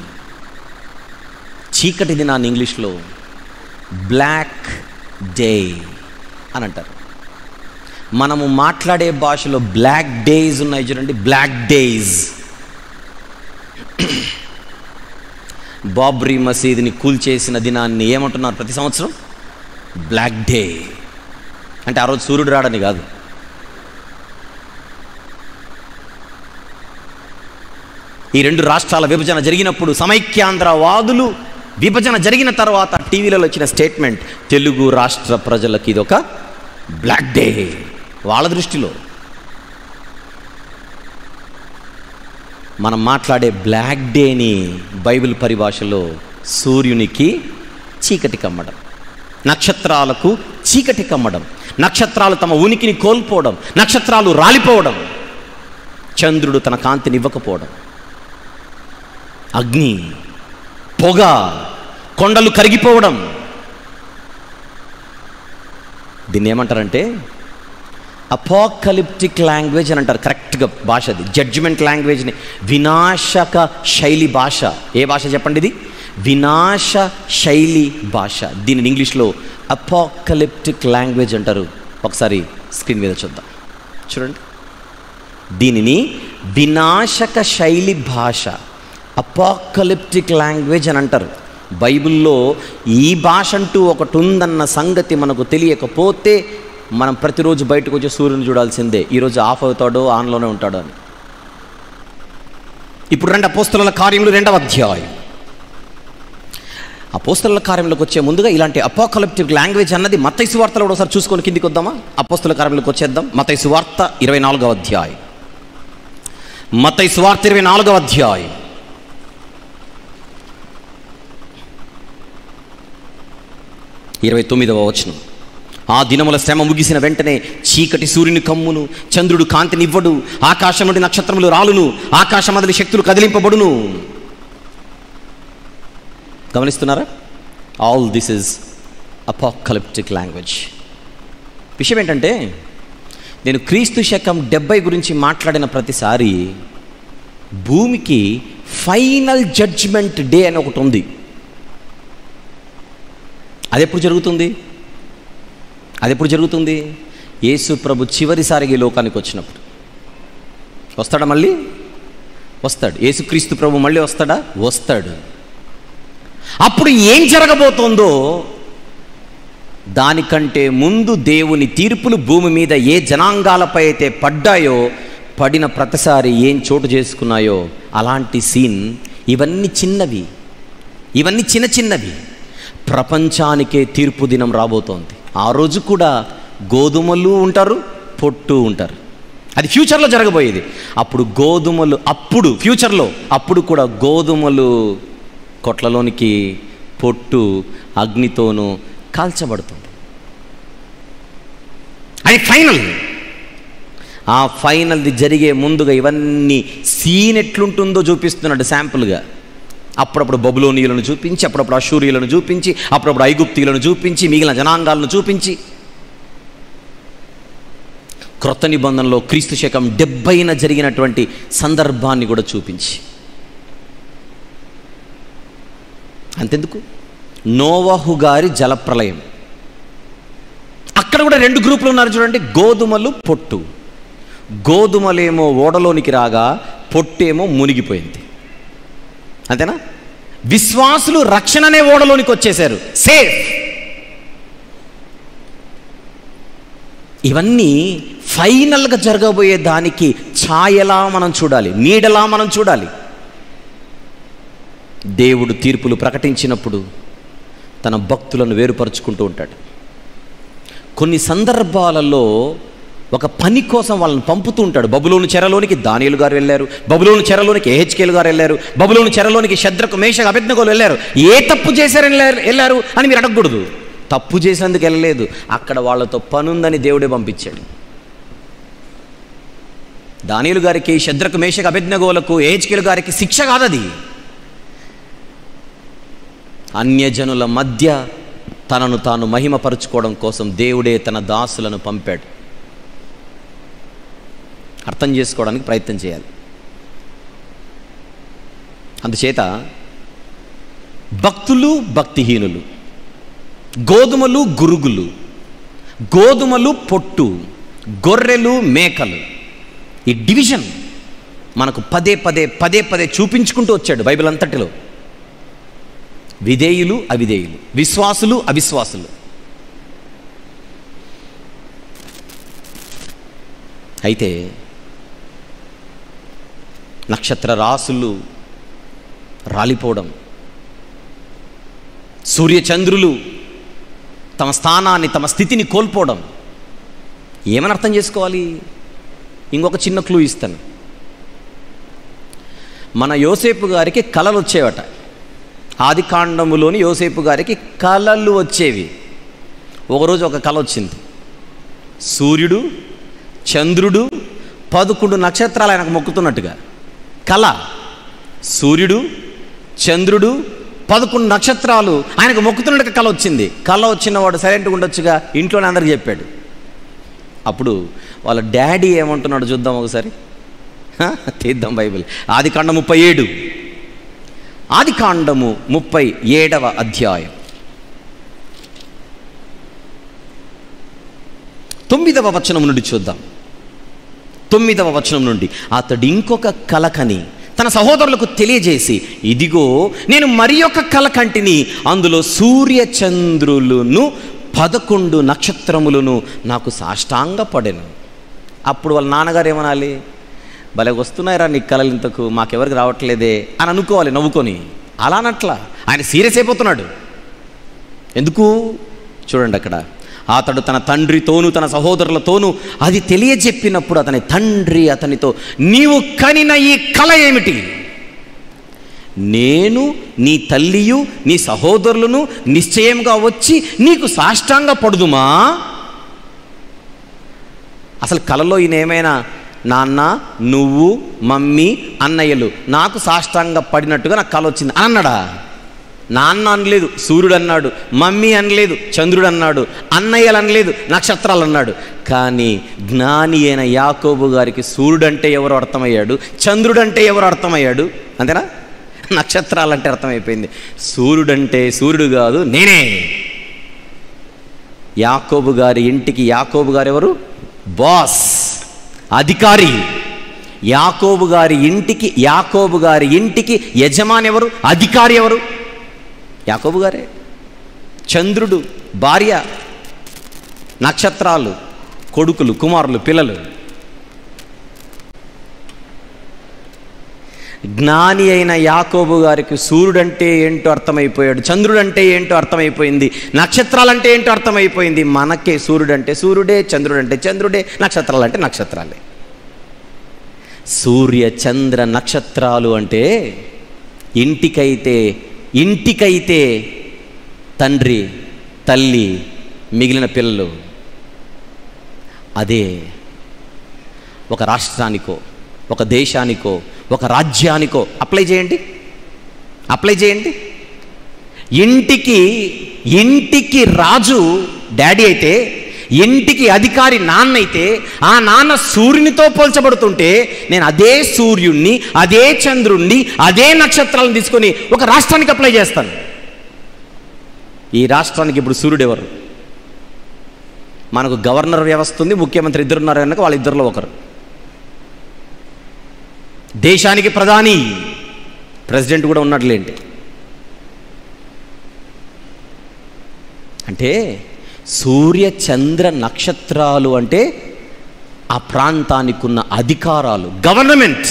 చీకటి దినాన్ని ఇంగ్లీష్లో బ్లాక్ డే అని అంటారు మనము మాట్లాడే భాషలో బ్లాక్ డేస్ ఉన్నాయి చూడండి బ్లాక్ డేస్ బాబ్రీ మసీద్ని కూల్చేసిన దినాన్ని ఏమంటున్నారు ప్రతి సంవత్సరం బ్లాక్ డే అంటే ఆ రోజు సూర్యుడు రాడని కాదు ఈ రెండు రాష్ట్రాల విభజన జరిగినప్పుడు సమైక్యాంధ్రవాదులు విభజన జరిగిన తర్వాత టీవీలలో వచ్చిన స్టేట్మెంట్ తెలుగు రాష్ట్ర ప్రజలకి ఇది ఒక బ్లాక్ డే వాళ్ళ దృష్టిలో మనం మాట్లాడే బ్లాక్ డేని బైబిల్ పరిభాషలో సూర్యునికి చీకటి కమ్మడం నక్షత్రాలకు చీకటి కమ్మడం నక్షత్రాలు తమ ఉనికిని కోల్పోవడం నక్షత్రాలు రాలిపోవడం చంద్రుడు తన కాంతిని ఇవ్వకపోవడం అగ్ని పొగ కొండలు కరిగిపోవడం దీన్ని ఏమంటారంటే అపోకలిప్టిక్ లాంగ్వేజ్ అని అంటారు కరెక్ట్గా భాష అది జడ్జిమెంట్ లాంగ్వేజ్ని వినాశక శైలి భాష ఏ భాష చెప్పండి ఇది వినాశ శైలి భాష దీనిని ఇంగ్లీష్లో అపోకలిప్టిక్ లాంగ్వేజ్ అంటారు ఒకసారి స్క్రీన్ మీద చూద్దాం చూడండి దీనిని వినాశక శైలి భాష అపాకలిప్టిక్ లాంగ్వేజ్ అని అంటారు బైబిల్లో ఈ భాష అంటూ ఒకటి ఉందన్న సంగతి మనకు తెలియకపోతే మనం ప్రతిరోజు బయటకు వచ్చి సూర్యుని చూడాల్సిందే ఈరోజు ఆఫ్ అవుతాడో ఆన్లోనే ఉంటాడో అని ఇప్పుడు రెండు అపోస్తల కార్యములు రెండవ అధ్యాయం అపోస్తల కార్యంలోకి వచ్చే ముందుగా ఇలాంటి అపోకలిప్టిక్ లాంగ్వేజ్ అన్నది మతైసు వార్తలో కూడా ఒకసారి చూసుకొని కిందికి వద్దామా అపోస్తల కార్యంలోకి వచ్చేద్దాం మతైసు వార్త ఇరవై నాలుగవ అధ్యాయం మతైసు వార్త ఇరవై నాలుగవ అధ్యాయం ఇరవై తొమ్మిదవ వచనం ఆ దినముల శ్రమ ముగిసిన వెంటనే చీకటి సూర్యుని కమ్మును చంద్రుడు కాంతినివ్వడు ఆకాశం నుండి నక్షత్రములు రాలును ఆకాశమదలి శక్తులు కదిలింపబడును గమనిస్తున్నారా all this is apocalyptic language విషయం ఏంటంటే నేను క్రీస్తు శకం డెబ్బై గురించి మాట్లాడిన ప్రతిసారి భూమికి ఫైనల్ జడ్జ్మెంట్ డే అని ఒకటి ఉంది అది ఎప్పుడు జరుగుతుంది అది ఎప్పుడు జరుగుతుంది యేసు ప్రభు చివరిసారిగా ఈ లోకానికి వచ్చినప్పుడు వస్తాడా మళ్ళీ వస్తాడు యేసుక్రీస్తు ప్రభు మళ్ళీ వస్తాడా వస్తాడు అప్పుడు ఏం జరగబోతోందో దానికంటే ముందు దేవుని తీర్పులు భూమి మీద ఏ జనాంగాలపై అయితే పడ్డాయో పడిన ప్రతిసారి ఏం చోటు చేసుకున్నాయో అలాంటి సీన్ ఇవన్నీ చిన్నవి ఇవన్నీ చిన్న చిన్నవి ప్రపంచానికే తీర్పు దినం రాబోతోంది ఆ రోజు కూడా గోధుమలు ఉంటారు పొట్టు ఉంటారు అది ఫ్యూచర్లో జరగబోయేది అప్పుడు గోధుమలు అప్పుడు ఫ్యూచర్లో అప్పుడు కూడా గోధుమలు కొట్లలోనికి పొట్టు అగ్నితోనూ కాల్చబడుతుంది అది ఫైనల్ ఆ ఫైనల్ది జరిగే ముందుగా ఇవన్నీ సీన్ ఎట్లుంటుందో చూపిస్తున్నాడు శాంపుల్గా అప్పుడప్పుడు బబులోనియులను చూపించి అప్పుడప్పుడు అశూరియులను చూపించి అప్పుడప్పుడు ఐగుప్తీయులను చూపించి మిగిలిన జనాంగాలను చూపించి క్రొత్త నిబంధనలో క్రీస్తు శకం డెబ్బైన జరిగినటువంటి సందర్భాన్ని కూడా చూపించి అంతెందుకు నోవహు గారి జలప్రలయం అక్కడ కూడా రెండు గ్రూపులు ఉన్నారు చూడండి గోధుమలు పొట్టు గోధుమలేమో ఓడలోనికి రాగా పొట్టేమో మునిగిపోయింది అంతేనా విశ్వాసులు రక్షణనే ఓడలోనికి వచ్చేశారు సేఫ్ ఇవన్నీ ఫైనల్గా జరగబోయే దానికి ఛాయలా మనం చూడాలి నీడలా మనం చూడాలి దేవుడు తీర్పులు ప్రకటించినప్పుడు తన భక్తులను వేరుపరుచుకుంటూ ఉంటాడు కొన్ని సందర్భాలలో ఒక పని కోసం వాళ్ళని పంపుతూ ఉంటాడు బబులోను చెరలోనికి దానియులు గారు వెళ్ళారు బబులోను చెరలోనికి ఏహెచ్కేలు గారు వెళ్ళారు బబులోను చెరలోనికి శద్రకు మేష అభిజ్ఞగోలు వెళ్ళారు ఏ తప్పు చేశారని వెళ్ళారు- వెళ్ళారు అని మీరు అడగకూడదు తప్పు చేసినందుకు వెళ్ళలేదు అక్కడ వాళ్ళతో పనుందని దేవుడే పంపించాడు దానియులు గారికి శద్రకు మేషకు అభిజ్ఞగోలకు ఏహెచ్కేలు గారికి శిక్ష కాదది అన్యజనుల మధ్య తనను తాను మహిమపరుచుకోవడం కోసం దేవుడే తన దాసులను పంపాడు అర్థం చేసుకోవడానికి ప్రయత్నం చేయాలి అందుచేత భక్తులు భక్తిహీనులు గోధుమలు గురుగులు గోధుమలు పొట్టు గొర్రెలు మేకలు ఈ డివిజన్ మనకు పదే పదే పదే పదే చూపించుకుంటూ వచ్చాడు బైబిల్ అంతటిలో విధేయులు అవిధేయులు విశ్వాసులు అవిశ్వాసులు అయితే నక్షత్ర రాసులు రాలిపోవడం సూర్యచంద్రులు తమ స్థానాన్ని తమ స్థితిని కోల్పోవడం ఏమని అర్థం చేసుకోవాలి ఇంకొక చిన్న క్లూ ఇస్తాను మన యోసేపు గారికి కళలు వచ్చేవట ఆది కాండములోని యోసేపు గారికి కళలు వచ్చేవి ఒకరోజు ఒక కళ వచ్చింది సూర్యుడు చంద్రుడు పదకొండు నక్షత్రాలు ఆయనకు మొక్కుతున్నట్టుగా కళ సూర్యుడు చంద్రుడు పదకొండు నక్షత్రాలు ఆయనకు మొక్కుతున్నట్టుగా కళ వచ్చింది కళ వచ్చిన వాడు సైలెంట్గా ఉండొచ్చుగా ఇంట్లోనే అందరికి చెప్పాడు అప్పుడు వాళ్ళ డాడీ ఏమంటున్నాడు చూద్దాం ఒకసారి హ? తీద్దాం బైబిల్ ఆది కాండం ముప్పై ఏడు ఆది కాండము ముప్పై ఏడవ అధ్యాయం తొమ్మిదవ వచనం నుండి చూద్దాం తొమ్మిదవ వచనం నుండి అతడు ఇంకొక కలకని తన సహోదరులకు తెలియజేసి ఇదిగో నేను మరి ఒక కల కంటిని అందులో సూర్య చంద్రులను పదకొండు నక్షత్రములను నాకు సాష్టాంగ పడెను అప్పుడు వాళ్ళ నాన్నగారు ఏమనాలి భలే వస్తున్నాయిరా నీ కళలు ఇంతకు మాకెవరికి రావట్లేదే అని అనుకోవాలి నవ్వుకొని అలా అనట్లా ఆయన సీరియస్ అయిపోతున్నాడు ఎందుకు చూడండి అక్కడ అతడు తన తండ్రితోనూ తన సహోదరులతోనూ అది తెలియజెప్పినప్పుడు అతని తండ్రి అతనితో నీవు కనిన ఈ కళ ఏమిటి నేను నీ తల్లియు నీ సహోదరులను నిశ్చయంగా వచ్చి నీకు సాష్టాంగ పడుదుమా అసలు కలలో ఈయన ఏమైనా నాన్న నువ్వు మమ్మీ అన్నయ్యలు నాకు సాష్టాంగ పడినట్టుగా నాకు కల వచ్చింది అని అన్నాడా నాన్న అనలేదు సూర్యుడు అన్నాడు మమ్మీ అనలేదు చంద్రుడు అన్నాడు అన్నయ్యలు అనలేదు నక్షత్రాలు అన్నాడు కానీ జ్ఞాని అయిన యాకోబు గారికి సూర్యుడు అంటే ఎవరు అర్థమయ్యాడు చంద్రుడు అంటే ఎవరు అర్థమయ్యాడు అంతేనా నక్షత్రాలంటే అర్థమైపోయింది సూర్యుడంటే సూర్యుడు కాదు నేనే యాకోబు గారి ఇంటికి యాకోబు గారు ఎవరు బాస్ అధికారి యాకోబు గారి ఇంటికి యాకోబు గారి ఇంటికి యజమాని ఎవరు అధికారి ఎవరు యాకోబు గారే చంద్రుడు భార్య నక్షత్రాలు కొడుకులు కుమారులు పిల్లలు జ్ఞాని అయిన యాకోబు గారికి సూర్యుడంటే ఏంటో అర్థమైపోయాడు చంద్రుడంటే ఏంటో అర్థమైపోయింది నక్షత్రాలంటే ఏంటో అర్థమైపోయింది మనకే సూర్యుడంటే సూర్యుడే చంద్రుడంటే చంద్రుడే నక్షత్రాలంటే నక్షత్రాలే సూర్య చంద్ర నక్షత్రాలు అంటే ఇంటికైతే ఇంటికైతే తండ్రి తల్లి మిగిలిన పిల్లలు అదే ఒక రాష్ట్రానికో ఒక దేశానికో ఒక రాజ్యానికో అప్లై చేయండి అప్లై చేయండి ఇంటికి ఇంటికి రాజు డాడీ అయితే ఇంటికి అధికారి నాన్న అయితే ఆ నాన్న సూర్యునితో పోల్చబడుతుంటే నేను అదే సూర్యుణ్ణి అదే చంద్రుణ్ణి అదే నక్షత్రాలను తీసుకొని ఒక రాష్ట్రానికి అప్లై చేస్తాను ఈ రాష్ట్రానికి ఇప్పుడు సూర్యుడు ఎవరు మనకు గవర్నర్ వ్యవస్థ ఉంది ముఖ్యమంత్రి ఇద్దరున్నారు కనుక వాళ్ళ ఇద్దరిలో ఒకరు దేశానికి ప్రధాని ప్రెసిడెంట్ కూడా ఉన్నట్లేంటి అంటే సూర్య చంద్ర నక్షత్రాలు అంటే ఆ ప్రాంతానికి ఉన్న అధికారాలు గవర్నమెంట్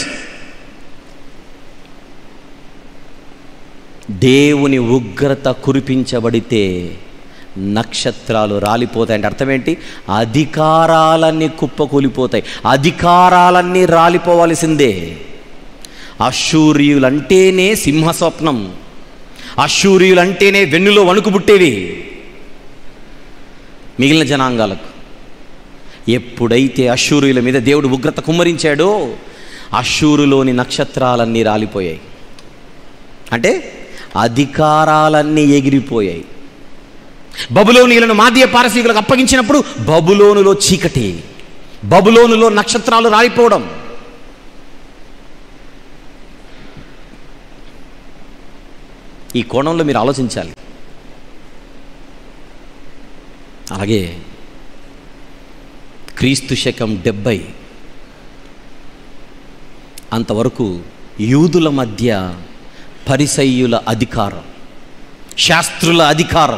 దేవుని ఉగ్రత కురిపించబడితే నక్షత్రాలు రాలిపోతాయి అంటే అర్థం ఏంటి అధికారాలన్నీ కుప్పకూలిపోతాయి అధికారాలన్నీ రాలిపోవలసిందే అశూరియులంటేనే సింహ స్వప్నం అశూరియులంటేనే వెన్నులో వణుకు పుట్టేవి మిగిలిన జనాంగాలకు ఎప్పుడైతే అశూరుల మీద దేవుడు ఉగ్రత కుమ్మరించాడో అశూరులోని నక్షత్రాలన్నీ రాలిపోయాయి అంటే అధికారాలన్నీ ఎగిరిపోయాయి బబులోనిలను మాదీయ పారసీకులకు అప్పగించినప్పుడు బబులోనులో చీకటి బబులోనులో నక్షత్రాలు రాలిపోవడం ఈ కోణంలో మీరు ఆలోచించాలి అలాగే క్రీస్తు శకం డెబ్బై అంతవరకు యూదుల మధ్య పరిసయ్యుల అధికారం శాస్త్రుల అధికారం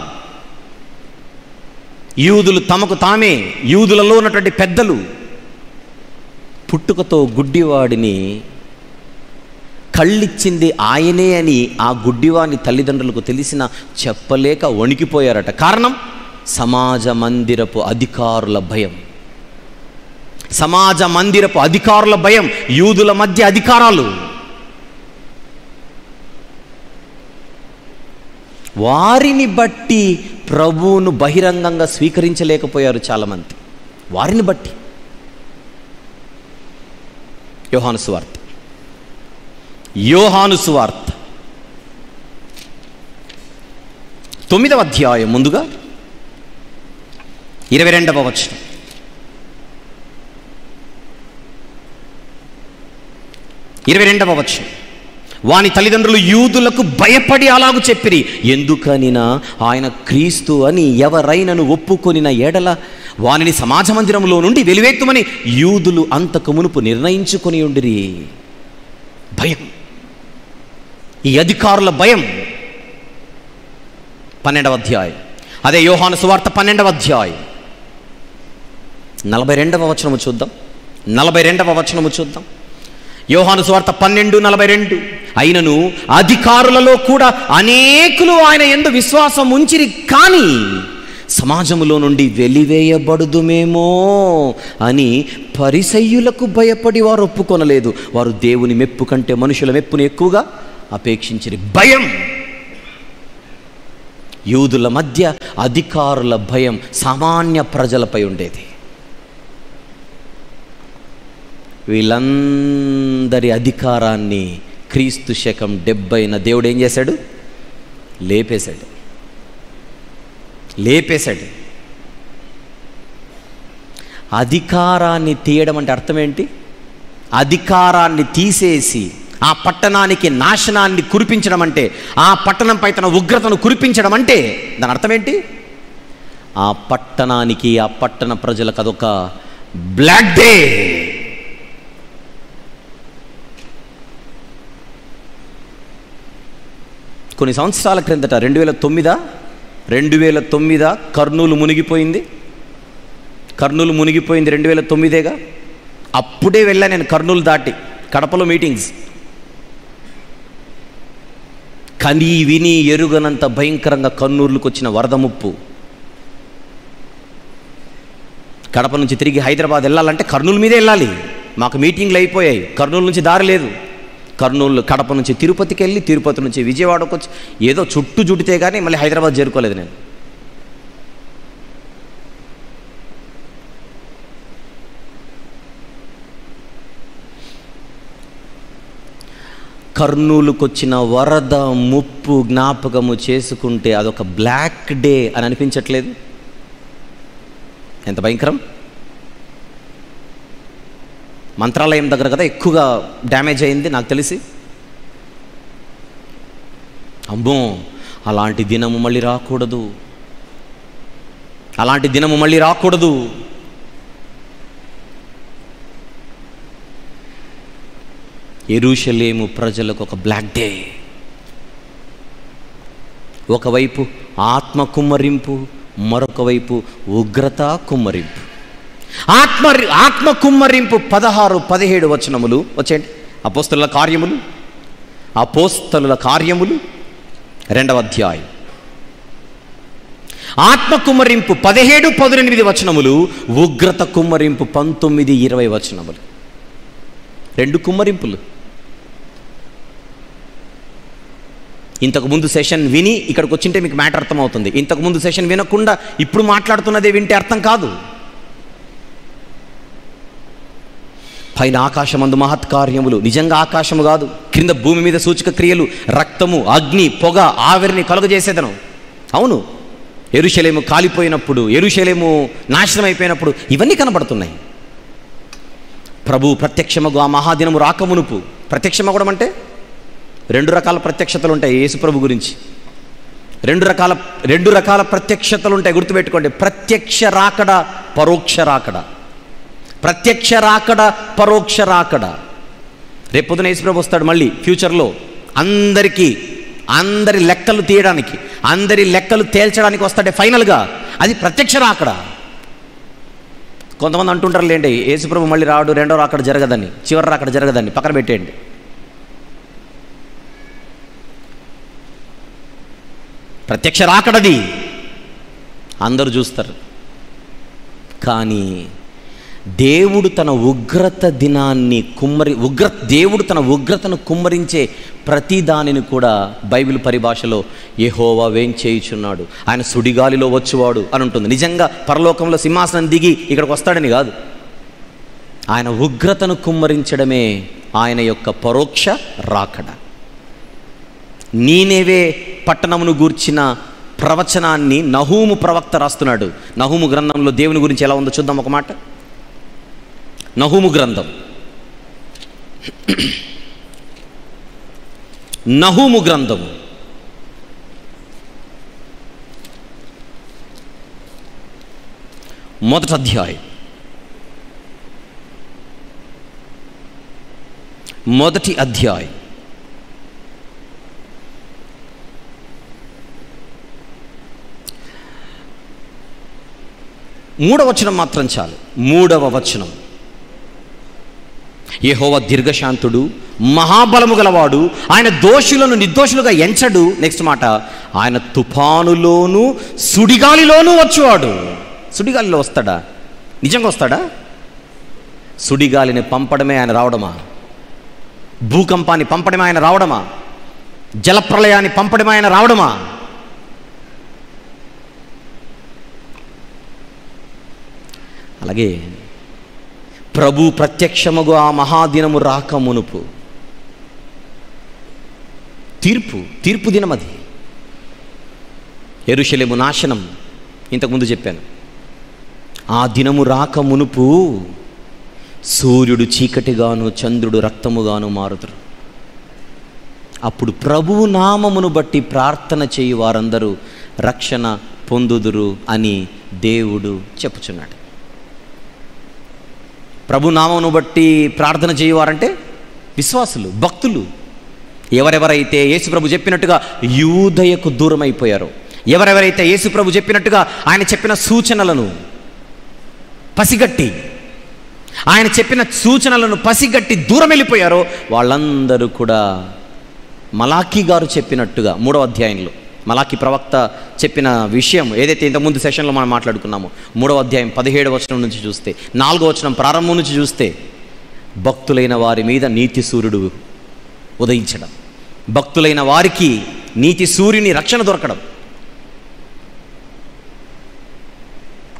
యూదులు తమకు తామే యూదులలో ఉన్నటువంటి పెద్దలు పుట్టుకతో గుడ్డివాడిని కళ్ళిచ్చింది ఆయనే అని ఆ గుడ్డివాని తల్లిదండ్రులకు తెలిసిన చెప్పలేక వణికిపోయారట కారణం సమాజ మందిరపు అధికారుల భయం సమాజ మందిరపు అధికారుల భయం యూదుల మధ్య అధికారాలు వారిని బట్టి ప్రభువును బహిరంగంగా స్వీకరించలేకపోయారు చాలామంది వారిని బట్టి యోహాను సువార్త యోహాను సువార్త తొమ్మిదవ అధ్యాయం ముందుగా ఇరవై రెండవ వచనం ఇరవై రెండవ వచనం వాని తల్లిదండ్రులు యూదులకు భయపడి అలాగు చెప్పిరి ఎందుకనినా ఆయన క్రీస్తు అని ఎవరైనను ఒప్పుకొనిన ఎడల వానిని సమాజ మందిరంలో నుండి వెలివేత్తుమని యూదులు అంతకు మునుపు నిర్ణయించుకొని ఉండిరి భయం ఈ అధికారుల భయం పన్నెండవ అధ్యాయం అదే యోహాను సువార్త పన్నెండవ అధ్యాయం నలభై రెండవ వచనము చూద్దాం నలభై రెండవ వచనము చూద్దాం యోహాను సువార్త పన్నెండు నలభై రెండు అయినను అధికారులలో కూడా అనేకులు ఆయన ఎందు విశ్వాసం ఉంచిరి కానీ సమాజములో నుండి వెలివేయబడుదుమేమో అని పరిసయ్యులకు భయపడి వారు ఒప్పుకొనలేదు వారు దేవుని మెప్పు కంటే మనుషుల మెప్పుని ఎక్కువగా అపేక్షించిరి భయం యూదుల మధ్య అధికారుల భయం సామాన్య ప్రజలపై ఉండేది వీళ్ళందరి అధికారాన్ని క్రీస్తు శకం డెబ్బైన దేవుడు ఏం చేశాడు లేపేశాడు లేపేశాడు అధికారాన్ని తీయడం అంటే అర్థం ఏంటి అధికారాన్ని తీసేసి ఆ పట్టణానికి నాశనాన్ని కురిపించడం అంటే ఆ పట్టణంపై తన ఉగ్రతను కురిపించడం అంటే దాని అర్థం ఏంటి ఆ పట్టణానికి ఆ పట్టణ ప్రజలకు అదొక బ్లాక్ డే కొన్ని సంవత్సరాల క్రిందట రెండు వేల తొమ్మిదా రెండు వేల తొమ్మిదా కర్నూలు మునిగిపోయింది కర్నూలు మునిగిపోయింది రెండు వేల తొమ్మిదేగా అప్పుడే వెళ్ళా నేను కర్నూలు దాటి కడపలో మీటింగ్స్ కని విని ఎరుగనంత భయంకరంగా కర్నూలుకు వచ్చిన వరద ముప్పు కడప నుంచి తిరిగి హైదరాబాద్ వెళ్ళాలంటే కర్నూలు మీదే వెళ్ళాలి మాకు మీటింగ్లు అయిపోయాయి కర్నూలు నుంచి దారి లేదు కర్నూలు కడప నుంచి తిరుపతికి వెళ్ళి తిరుపతి నుంచి విజయవాడకు వచ్చి ఏదో చుట్టూ చుట్టితే కానీ మళ్ళీ హైదరాబాద్ చేరుకోలేదు నేను కర్నూలుకొచ్చిన వరద ముప్పు జ్ఞాపకము చేసుకుంటే అదొక బ్లాక్ డే అని అనిపించట్లేదు ఎంత భయంకరం మంత్రాలయం దగ్గర కదా ఎక్కువగా డ్యామేజ్ అయింది నాకు తెలిసి అమ్మో అలాంటి దినము మళ్ళీ రాకూడదు అలాంటి దినము మళ్ళీ రాకూడదు ఎరుషలేము ప్రజలకు ఒక బ్లాక్ డే ఒకవైపు ఆత్మ కుమ్మరింపు మరొక వైపు ఉగ్రత కుమ్మరింపు ఆత్మ ఆత్మ కుమ్మరింపు పదహారు పదిహేడు వచనములు వచ్చేయండి అపోస్తల కార్యములు అపోస్తలుల కార్యములు రెండవ అధ్యాయం ఆత్మ కుమ్మరింపు పదిహేడు పదునెనిమిది వచనములు ఉగ్రత కుమ్మరింపు పంతొమ్మిది ఇరవై వచనములు రెండు కుమ్మరింపులు ఇంతకు ముందు సెషన్ విని ఇక్కడికి వచ్చింటే మీకు మ్యాటర్ అర్థమవుతుంది ఇంతకు ముందు సెషన్ వినకుండా ఇప్పుడు మాట్లాడుతున్నదే వింటే అర్థం కాదు పైన ఆకాశమందు మహత్కార్యములు నిజంగా ఆకాశము కాదు క్రింద భూమి మీద సూచక క్రియలు రక్తము అగ్ని పొగ ఆవిరిని కలుగజేసేదను అవును ఎరుశలేము కాలిపోయినప్పుడు ఎరుశలేము నాశనం అయిపోయినప్పుడు ఇవన్నీ కనబడుతున్నాయి ప్రభు ప్రత్యక్షమగు ఆ మహాదినము రాకమునుపు ప్రత్యక్షమగడం అంటే రెండు రకాల ప్రత్యక్షతలు ఉంటాయి యేసు ప్రభు గురించి రెండు రకాల రెండు రకాల ప్రత్యక్షతలు ఉంటాయి గుర్తుపెట్టుకోండి ప్రత్యక్ష రాకడ పరోక్ష రాకడ ప్రత్యక్ష రాకడ పరోక్ష రాకడ రేపు పొద్దున యేసుప్రభు వస్తాడు మళ్ళీ ఫ్యూచర్లో అందరికీ అందరి లెక్కలు తీయడానికి అందరి లెక్కలు తేల్చడానికి వస్తాడే ఫైనల్గా అది ప్రత్యక్ష రాకడ కొంతమంది అంటుంటారు లేండి యేసుప్రభు మళ్ళీ రాడు రెండో రాకడ జరగదని చివరి రాకడ జరగదని పక్కన పెట్టేయండి ప్రత్యక్ష రాకడది అందరూ చూస్తారు కానీ దేవుడు తన ఉగ్రత దినాన్ని కుమ్మరి ఉగ్ర దేవుడు తన ఉగ్రతను కుమ్మరించే ప్రతి దానిని కూడా బైబిల్ పరిభాషలో యెహోవా వేం చేయుచున్నాడు ఆయన సుడిగాలిలో వచ్చువాడు అని ఉంటుంది నిజంగా పరలోకంలో సింహాసనం దిగి ఇక్కడికి వస్తాడని కాదు ఆయన ఉగ్రతను కుమ్మరించడమే ఆయన యొక్క పరోక్ష రాకడ నీనేవే పట్టణమును గూర్చిన ప్రవచనాన్ని నహూము ప్రవక్త రాస్తున్నాడు నహూము గ్రంథంలో దేవుని గురించి ఎలా ఉందో చూద్దాం ఒక మాట నహూము గ్రంథం నహూము గ్రంథం మొదటి అధ్యాయం మొదటి అధ్యాయం మూడవ వచనం మాత్రం చాలు మూడవ వచనం యెహోవా దీర్ఘశాంతుడు మహాబలము గలవాడు ఆయన దోషులను నిర్దోషులుగా ఎంచడు నెక్స్ట్ మాట ఆయన తుఫానులోను సుడిగాలిలోనూ వచ్చేవాడు సుడిగాలిలో వస్తాడా నిజంగా వస్తాడా సుడిగాలిని పంపడమే ఆయన రావడమా భూకంపాన్ని పంపడమే ఆయన రావడమా జలప్రలయాన్ని పంపడమే ఆయన రావడమా అలాగే ప్రభు ప్రత్యక్షముగు ఆ మహాదినము రాక మునుపు తీర్పు తీర్పు దినం అది ఎరుషలేము నాశనం ఇంతకుముందు చెప్పాను ఆ దినము రాక మునుపు సూర్యుడు చీకటిగాను చంద్రుడు రక్తముగాను మారుతారు అప్పుడు ప్రభువు నామమును బట్టి ప్రార్థన చేయి వారందరూ రక్షణ పొందుదురు అని దేవుడు చెప్పుచున్నాడు ప్రభు నామమును బట్టి ప్రార్థన చేయవారంటే విశ్వాసులు భక్తులు ఎవరెవరైతే యేసుప్రభు చెప్పినట్టుగా యూదయకు దూరం అయిపోయారో ఎవరెవరైతే యేసుప్రభు చెప్పినట్టుగా ఆయన చెప్పిన సూచనలను పసిగట్టి ఆయన చెప్పిన సూచనలను పసిగట్టి దూరం వెళ్ళిపోయారో వాళ్ళందరూ కూడా మలాఖీ గారు చెప్పినట్టుగా మూడవ అధ్యాయంలో మలాఖీ ప్రవక్త చెప్పిన విషయం ఏదైతే ఇంతకుముందు సెషన్లో మనం మాట్లాడుకున్నామో మూడవ అధ్యాయం పదిహేడు వచనం నుంచి చూస్తే నాలుగో వచనం ప్రారంభం నుంచి చూస్తే భక్తులైన వారి మీద నీతి సూర్యుడు ఉదయించడం భక్తులైన వారికి నీతి సూర్యుని రక్షణ దొరకడం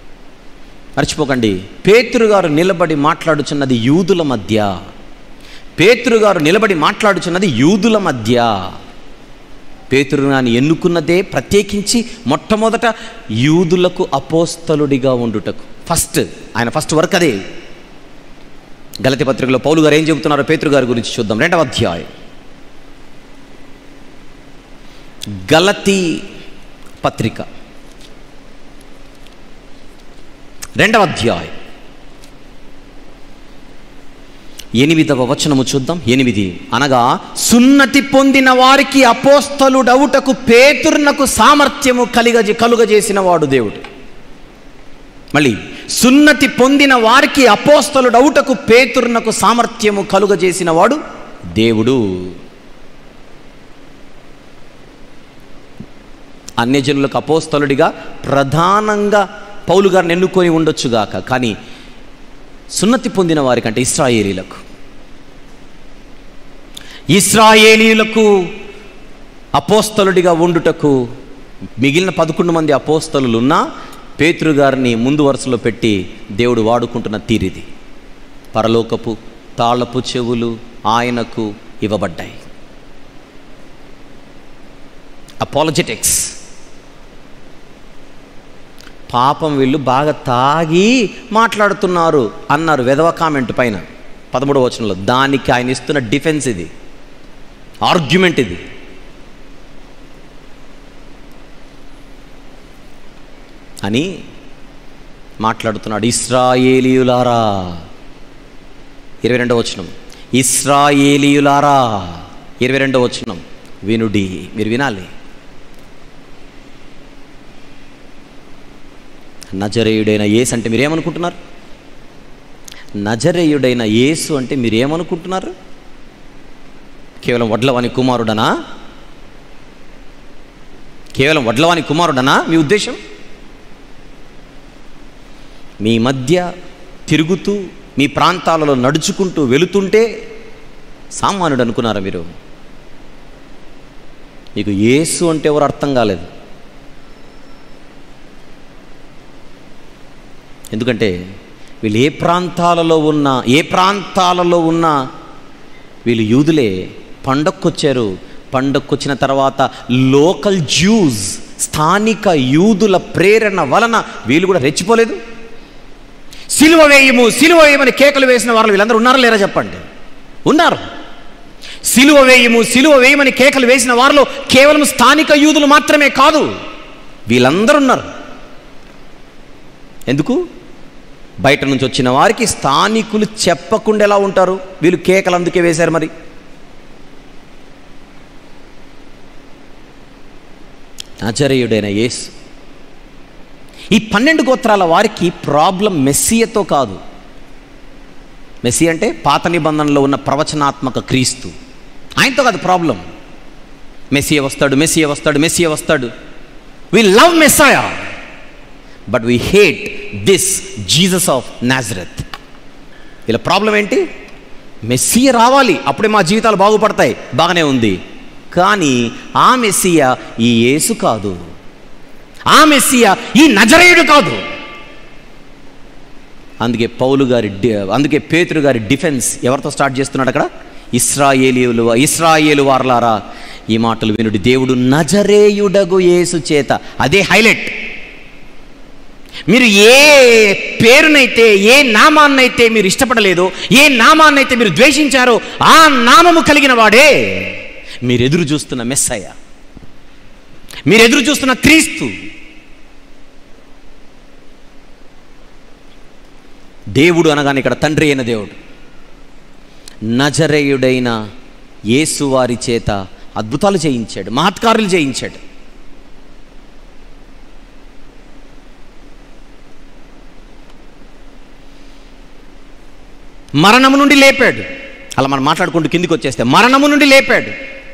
మర్చిపోకండి పేతురు గారు నిలబడి మాట్లాడుచున్నది యూదుల మధ్య పేతురు గారు నిలబడి మాట్లాడుచున్నది యూదుల మధ్య పేతురు గాని ఎన్నుకున్నదే ప్రత్యేకించి మొట్టమొదట యూదులకు అపోస్తలుడిగా ఉండుటకు ఫస్ట్ ఆయన ఫస్ట్ వర్క్ అదే గలతి పత్రికలో పౌలు గారు ఏం చెబుతున్నారో పేతురు గారి గురించి చూద్దాం రెండవ అధ్యాయం గలతి పత్రిక రెండవ అధ్యాయం ఎనిమిదవ వచనము చూద్దాం ఎనిమిది అనగా సున్నతి పొందిన వారికి అపోస్తలుడవుటకు పేతురునకు సామర్థ్యము కలిగజే కలుగజేసిన వాడు దేవుడు మళ్ళీ సున్నతి పొందిన వారికి అపోస్తలుడవుటకు పేతురునకు సామర్థ్యము కలుగజేసిన వాడు దేవుడు అన్యజనులకు అపోస్తలుడిగా ప్రధానంగా పౌలు గారిని ఎన్నుకొని ఉండొచ్చుగాక కానీ సున్నతి పొందిన వారికంటే ఇస్రాయేలీలకు ఇస్రాయేలీలకు అపోస్తలుడిగా ఉండుటకు మిగిలిన పదకొండు మంది అపోస్తలులు ఉన్నా పేతురు గారిని ముందు వరుసలో పెట్టి దేవుడు వాడుకుంటున్న తీరిది పరలోకపు తాళపు చెవులు ఆయనకు ఇవ్వబడ్డాయి అపాలజెటిక్స్ పాపం వీళ్ళు బాగా తాగి మాట్లాడుతున్నారు అన్నారు వెధవ కామెంట్ పైన పదమూడవ వచనంలో దానికి ఆయన ఇస్తున్న డిఫెన్స్ ఇది ఆర్గ్యుమెంట్ ఇది అని మాట్లాడుతున్నాడు ఇస్రాయేలీయులారా ఇరవై రెండవ వచనం ఇస్రాయేలీయులారా ఇరవై రెండవ వచనం వినుడి మీరు వినాలి నజరేయుడైన యేసు అంటే మీరేమనుకుంటున్నారు నజరేయుడైన యేసు అంటే మీరేమనుకుంటున్నారు కేవలం వడ్లవాని కుమారుడనా కేవలం వడ్లవాని కుమారుడనా మీ ఉద్దేశం మీ మధ్య తిరుగుతూ మీ ప్రాంతాలలో నడుచుకుంటూ వెళుతుంటే సామాన్యుడు అనుకున్నారా మీరు మీకు యేసు అంటే ఎవరు అర్థం కాలేదు ఎందుకంటే వీళ్ళు ఏ ప్రాంతాలలో ఉన్నా ఏ ప్రాంతాలలో ఉన్నా వీళ్ళు యూదులే పండక్కొచ్చారు పండక్కొచ్చిన తర్వాత లోకల్ జ్యూస్ స్థానిక యూదుల ప్రేరణ వలన వీళ్ళు కూడా రెచ్చిపోలేదు సిలువ వేయము సిలువ వేయమని కేకలు వేసిన వాళ్ళు వీళ్ళందరూ ఉన్నారా లేరా చెప్పండి ఉన్నారు సిలువ వేయము సిలువ వేయమని కేకలు వేసిన వారిలో కేవలం స్థానిక యూదులు మాత్రమే కాదు వీళ్ళందరూ ఉన్నారు ఎందుకు బయట నుంచి వచ్చిన వారికి స్థానికులు చెప్పకుండా ఎలా ఉంటారు వీళ్ళు కేకలు అందుకే వేశారు మరి నజరేయుడైన యేసు ఈ పన్నెండు గోత్రాల వారికి ప్రాబ్లం మెస్సియతో కాదు మెస్సి అంటే పాత నిబంధనలో ఉన్న ప్రవచనాత్మక క్రీస్తు ఆయనతో కాదు ప్రాబ్లం మెస్సియ వస్తాడు మెస్సియ వస్తాడు మెస్సియ వస్తాడు we love messiah but we hate this Jesus of Nazareth వీళ్ళ ప్రాబ్లం ఏంటి మెస్సియ రావాలి అప్పుడే మా జీవితాలు బాగుపడతాయి బాగానే ఉంది కానీ ఆ మెస్సియ ఈ యేసు కాదు ఆ మెస్సియ ఈ నజరేయుడు కాదు అందుకే పౌలు గారి డి- అందుకే పేతురు గారి డిఫెన్స్ ఎవరితో స్టార్ట్ చేస్తున్నాడు అక్కడ ఇస్రాయేలీయులు ఇస్రాయేలు వారలారా ఈ మాటలు వినుడి దేవుడు నజరేయుడగు యేసు చేత అదే హైలైట్ మీరు ఏ పేరునైతే ఏ నామాన్నైతే మీరు ఇష్టపడలేదో ఏ నామాన్నైతే మీరు ద్వేషించారో ఆ నామము కలిగిన వాడే మీరు ఎదురు చూస్తున్న మెస్సయ్య మీరు ఎదురు చూస్తున్న క్రీస్తు దేవుడు అనగానే ఇక్కడ తండ్రి అయిన దేవుడు నజరేయుడైన యేసువారి చేత అద్భుతాలు చేయించాడు మహత్కారులు చేయించాడు మరణము నుండి లేపాడు అలా మనం మాట్లాడుకుంటూ కిందికి వచ్చేస్తే మరణము నుండి లేపాడు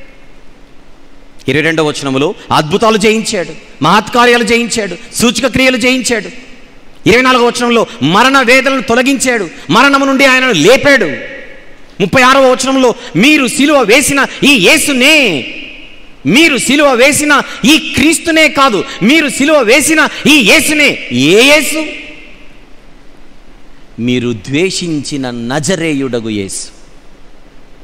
ఇరవై రెండవ వచనములో అద్భుతాలు చేయించాడు మహత్కార్యాలు చేయించాడు సూచక క్రియలు చేయించాడు ఇరవై నాలుగవ వచనంలో మరణ వేదనను తొలగించాడు మరణము నుండి ఆయనను లేపాడు ముప్పై ఆరవ వచనంలో మీరు సిలువ వేసిన ఈ యేసునే మీరు సిలువ వేసిన ఈ క్రీస్తునే కాదు మీరు సిలువ వేసిన ఈ యేసునే ఏ యేసు మీరు ద్వేషించిన నజరేయుడగు యేసు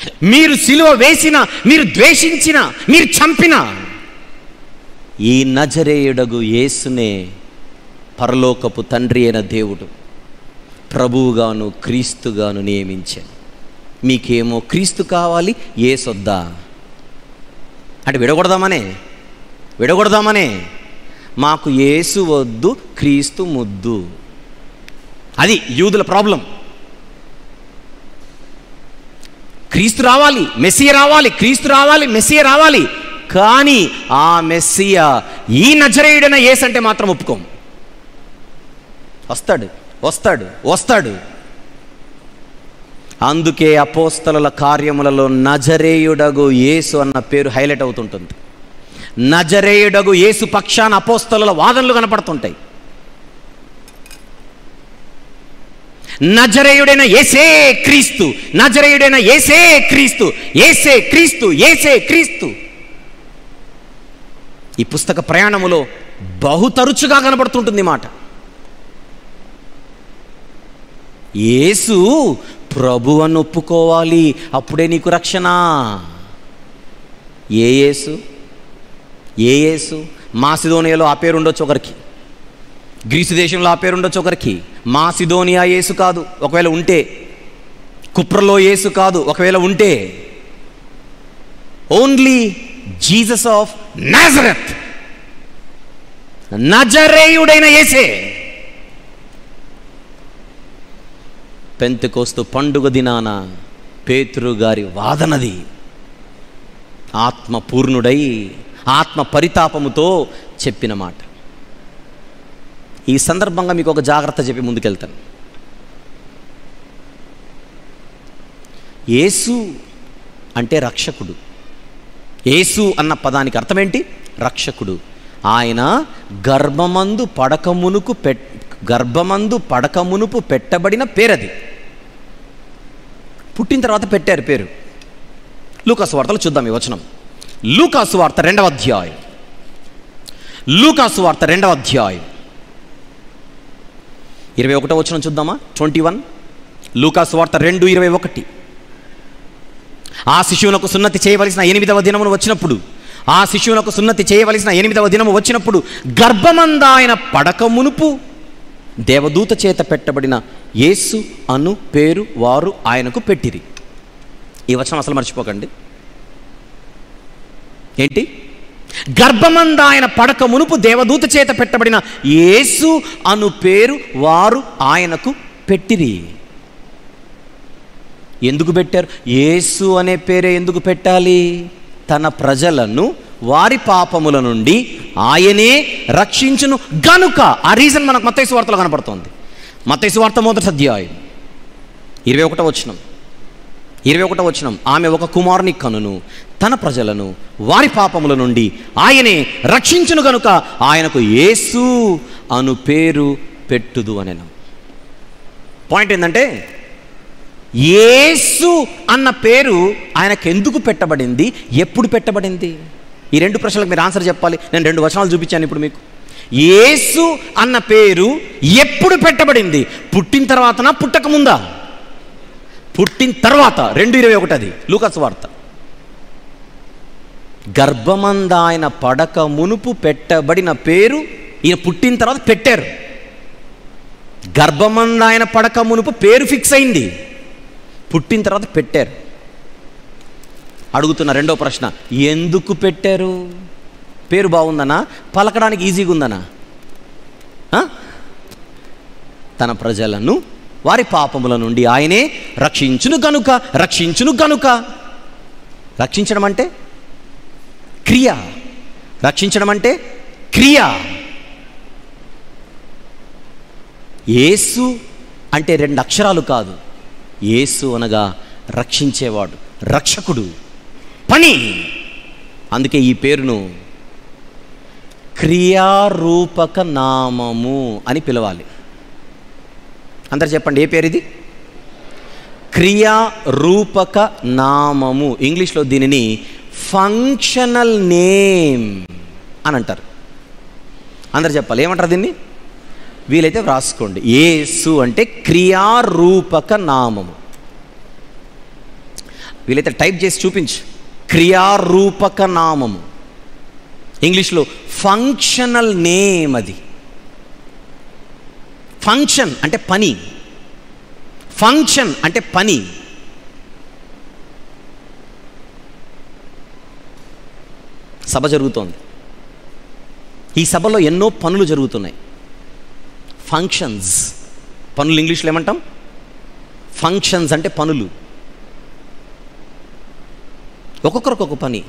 మీరు సిలువ వేసిన మీరు ద్వేషించిన మీరు చంపిన ఈ నజరేయుడగు యేసునే పరలోకపు తండ్రి అయిన దేవుడు ప్రభువుగాను క్రీస్తుగాను నియమించాను మీకేమో క్రీస్తు కావాలి ఏసొద్దా అంటే విడగొడదామనే విడగొడదామనే మాకు యేసు వద్దు క్రీస్తు ముద్దు అది యూదుల ప్రాబ్లం క్రీస్తు రావాలి మెస్సియ రావాలి క్రీస్తు రావాలి మెస్సియ రావాలి కానీ ఆ మెస్సియ ఈ నజరేయుడైన యేసు అంటే మాత్రం ఒప్పుకోం వస్తాడు వస్తాడు వస్తాడు అందుకే అపోస్తలుల కార్యములలో నజరేయుడగు యేసు అన్న పేరు హైలైట్ అవుతుంటుంది నజరేయుడగు యేసు పక్షాన అపోస్తలుల వాదనలు కనపడుతుంటాయి నజరేయుడైన ఏసే క్రీస్తు నజరేయుడైన ఏసే క్రీస్తు ఏసే క్రీస్తు ఏసే క్రీస్తు ఈ పుస్తక ప్రయాణములో బహు తరచుగా కనబడుతుంటుంది ఈ మాట యేసు ప్రభు అని ఒప్పుకోవాలి అప్పుడే నీకు రక్షణ ఏ యేసు ఏ యేసు మాసిదోనియాలో ఆ పేరు ఉండొచ్చు ఒకరికి గ్రీసు దేశంలో ఆ పేరు ఉండొచ్చు ఒకరికి మాసిదోనియా యేసు కాదు ఒకవేళ ఉంటే కుప్రలో యేసు కాదు ఒకవేళ ఉంటే ఓన్లీ జీసస్ ఆఫ్ నాజరత్ నజరేయుడైన యేసే పెంతెకోస్తు పండుగ దినాన పేతురు గారి వాదనది ఆత్మ పూర్ణుడై ఆత్మ పరితాపముతో చెప్పిన మాట ఈ సందర్భంగా మీకు ఒక జాగ్రత్త చెప్పి ముందుకెళ్తాను యేసు అంటే రక్షకుడు యేసు అన్న పదానికి అర్థం ఏంటి రక్షకుడు ఆయన గర్భమందు పడకమునుకు పెట్ గర్భమందు పడకమునుపు పెట్టబడిన పేరది పుట్టిన తర్వాత పెట్టారు పేరు లూకాసు వార్తలు చూద్దాం ఈ వచనం లూకాసు వార్త రెండవ అధ్యాయం లూకాసు వార్త రెండవ అధ్యాయం ఇరవై ఒకటో వచనం చూద్దామా ట్వంటీ వన్ లూకాసు వార్త రెండు ఇరవై ఒకటి ఆ శిశువునకు సున్నతి చేయవలసిన ఎనిమిదవ దినమును వచ్చినప్పుడు ఆ శిశువునకు సున్నతి చేయవలసిన ఎనిమిదవ దినము వచ్చినప్పుడు గర్భమందాయన పడక మునుపు దేవదూత చేత పెట్టబడిన యేసు అను పేరు వారు ఆయనకు పెట్టిరి ఈ వచనం అసలు మర్చిపోకండి ఏంటి గర్భమందాయన పడక మునుపు దేవదూత చేత పెట్టబడిన యేసు అను పేరు వారు ఆయనకు పెట్టిరి ఎందుకు పెట్టారు యేసు అనే పేరే ఎందుకు పెట్టాలి తన ప్రజలను వారి పాపముల నుండి ఆయనే రక్షించును గనుక ఆ రీజన్ మనకు మత్తైసు వార్తలో కనపడుతోంది మత్తైసు వార్త మొదటి అధ్యాయం ఇరవై ఒకటో వచనం ఇరవై ఒకటో వచనం ఆమె ఒక కుమారుని కనును తన ప్రజలను వారి పాపముల నుండి ఆయనే రక్షించును గనుక ఆయనకు యేసు అను పేరు పెట్టుదు అనెను పాయింట్ ఏంటంటే యేసు అన్న పేరు ఆయనకు ఎందుకు పెట్టబడింది ఎప్పుడు పెట్టబడింది ఈ రెండు ప్రశ్నలకు మీరు ఆన్సర్ చెప్పాలి నేను రెండు వచనాలు చూపించాను ఇప్పుడు మీకు యేసు అన్న పేరు ఎప్పుడు పెట్టబడింది పుట్టిన తర్వాతనా పుట్టక ముందా పుట్టిన తర్వాత రెండు ఇరవై ఒకటి అది లూకస్ వార్త గర్భమందాయన పడక మునుపు పెట్టబడిన పేరు ఈయన పుట్టిన తర్వాత పెట్టారు గర్భమందాయన పడక మునుపు పేరు ఫిక్స్ అయింది పుట్టిన తర్వాత పెట్టారు అడుగుతున్న రెండో ప్రశ్న ఎందుకు పెట్టారు పేరు బాగుందనా పలకడానికి ఈజీగా ఉందనా ఆ? తన ప్రజలను వారి పాపముల నుండి ఆయనే రక్షించును గనుక రక్షించును గనుక రక్షించడం అంటే క్రియ రక్షించడం అంటే క్రియ యేసు అంటే రెండు అక్షరాలు కాదు యేసు అనగా రక్షించేవాడు రక్షకుడు పని అందుకే ఈ పేరును క్రియారూపక నామము అని పిలవాలి అందరు చెప్పండి ఏ పేరు ఇది క్రియారూపక నామము ఇంగ్లీష్లో దీనిని ఫంక్షనల్ నేమ్ అని అంటారు అందరు చెప్పాలి ఏమంటారు దీన్ని వీలైతే వ్రాసుకోండి యేసు అంటే క్రియారూపక నామము వీలైతే టైప్ చేసి చూపించు క్రియారూపక నామము ఇంగ్లీష్లో ఫంక్షనల్ నేమ్ అది ఫంక్షన్ అంటే పని ఫంక్షన్ అంటే పని సభ జరుగుతోంది ఈ సభలో ఎన్నో పనులు జరుగుతున్నాయి ఫంక్షన్స్ పనులు ఇంగ్లీష్లో ఏమంటాం ఫంక్షన్స్ అంటే పనులు ఒక్కొక్కరికి ఒక పని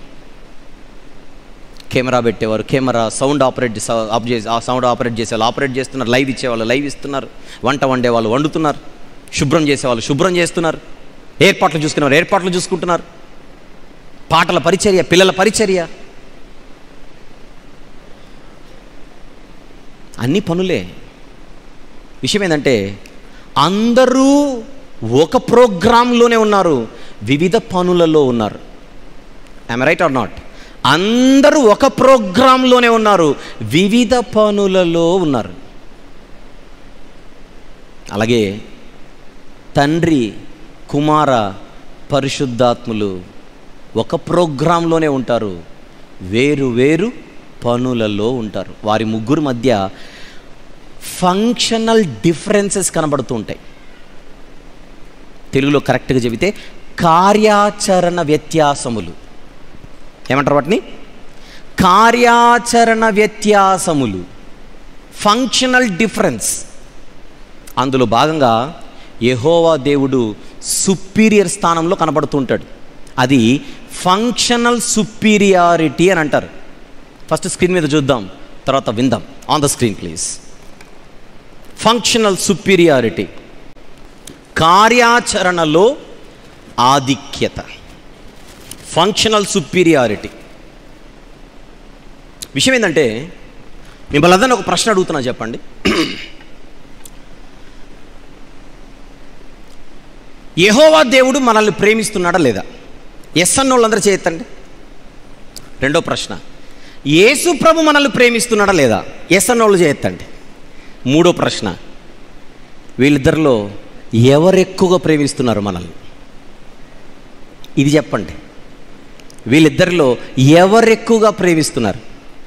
కెమెరా పెట్టేవారు కెమెరా సౌండ్ ఆపరేట్ ఆఫ్ చేసి ఆ సౌండ్ ఆపరేట్ చేసేవాళ్ళు ఆపరేట్ చేస్తున్నారు లైవ్ ఇచ్చేవాళ్ళు లైవ్ ఇస్తున్నారు వంట వండేవాళ్ళు వండుతున్నారు శుభ్రం చేసేవాళ్ళు శుభ్రం చేస్తున్నారు ఏర్పాట్లు చూసుకున్నారు ఏర్పాట్లు చూసుకుంటున్నారు పాటల పరిచర్య పిల్లల పరిచర్య అన్ని పనులే విషయం ఏంటంటే అందరూ ఒక ప్రోగ్రాంలోనే ఉన్నారు వివిధ పనులలో ఉన్నారు ఐమ్ రైట్ ఆర్ నాట్ అందరూ ఒక ప్రోగ్రాంలోనే ఉన్నారు వివిధ పనులలో ఉన్నారు అలాగే తండ్రి కుమార పరిశుద్ధాత్ములు ఒక ప్రోగ్రాంలోనే ఉంటారు వేరు వేరు పనులలో ఉంటారు వారి ముగ్గురు మధ్య ఫంక్షనల్ డిఫరెన్సెస్ కనబడుతూ ఉంటాయి తెలుగులో కరెక్ట్గా చెబితే కార్యాచరణ వ్యత్యాసములు ఏమంటారు వాటిని కార్యాచరణ వ్యత్యాసములు ఫంక్షనల్ డిఫరెన్స్ అందులో భాగంగా యెహోవా దేవుడు సుపీరియర్ స్థానంలో కనబడుతూ ఉంటాడు అది ఫంక్షనల్ సుపీరియారిటీ అని అంటారు ఫస్ట్ స్క్రీన్ మీద చూద్దాం తర్వాత విందాం on the screen please functional superiority కార్యాచరణలో ఆధిక్యత ఫంక్షనల్ సుపీరియారిటీ విషయం ఏంటంటే మిమ్మల్ని అందరినీ ఒక ప్రశ్న అడుగుతున్నా చెప్పండి యెహోవా దేవుడు మనల్ని ప్రేమిస్తున్నాడా లేదా ఎస్ అన్న వాళ్ళందరూ చేయొద్దండి రెండో ప్రశ్న యేసు ప్రభు మనల్ని ప్రేమిస్తున్నాడా లేదా ఎస్ అన్న వాళ్ళు చేయొద్దండి మూడో ప్రశ్న వీళ్ళిద్దరిలో ఎవరెక్కువగా ప్రేమిస్తున్నారు మనల్ని ఇది చెప్పండి వీళ్ళిద్దరిలో ఎవరెక్కువగా ప్రేమిస్తున్నారు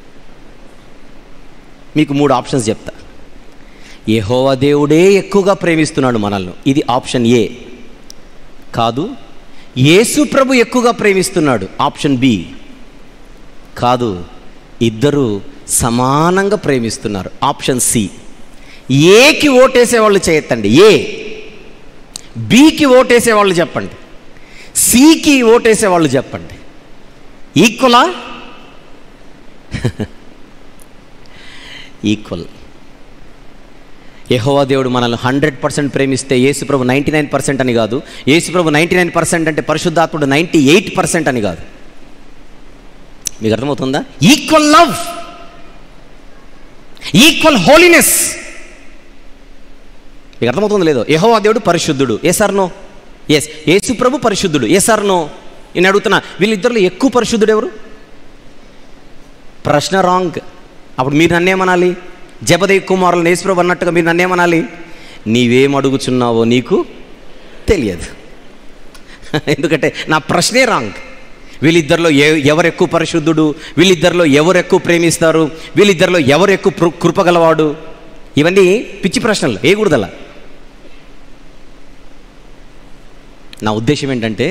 మీకు మూడు ఆప్షన్స్ చెప్తా యెహోవా దేవుడే ఎక్కువగా ప్రేమిస్తున్నాడు మనల్ని ఇది ఆప్షన్ ఏ కాదు యేసు ప్రభు ఎక్కువగా ప్రేమిస్తున్నాడు ఆప్షన్ బి కాదు ఇద్దరు సమానంగా ప్రేమిస్తున్నారు ఆప్షన్ సి ఏకి ఓటేసే వాళ్ళు చేయొద్దండి ఏ బికి ఓటేసే వాళ్ళు చెప్పండి సికి ఓటేసే వాళ్ళు చెప్పండి ఈక్వలా ఈక్వల్ యెహోవా దేవుడు మనల్ని హండ్రెడ్ పర్సెంట్ ప్రేమిస్తే యేసుప్రభు నైంటీ నైన్ పర్సెంట్ అని కాదు యేసుప్రభు నైంటీ నైన్ పర్సెంట్ అంటే పరిశుద్ధాత్ముడు నైంటీ ఎయిట్ పర్సెంట్ అని కాదు మీకు అర్థమవుతుందా ఈక్వల్ లవ్ ఈక్వల్ హోలీనెస్ మీకు అర్థమవుతుందో లేదో యెహోవా దేవుడు పరిశుద్ధుడు ఏ సార్ నో ఎస్ యేసు ప్రభు పరిశుద్ధుడు ఏ సార్ నో నేను అడుగుతున్నా వీళ్ళిద్దరిలో ఎక్కువ పరిశుద్ధుడు ఎవరు ప్రశ్న రాంగ్ అప్పుడు మీరు నన్నేమనాలి జపదేవ్ కుమారులు యేసుప్రభు అన్నట్టుగా మీరు నన్నేమనాలి నీవేం అడుగుచున్నావో నీకు తెలియదు ఎందుకంటే నా ప్రశ్నే రాంగ్ వీళ్ళిద్దరిలో ఎ ఎవరు ఎక్కువ పరిశుద్ధుడు వీళ్ళిద్దరిలో ఎవరు ఎక్కువ ప్రేమిస్తారు వీళ్ళిద్దరిలో ఎవరు ఎక్కువ కృ- కృపగలవాడు ఇవన్నీ పిచ్చి ప్రశ్నలు వేయకూడదలా నా ఉద్దేశం ఏంటంటే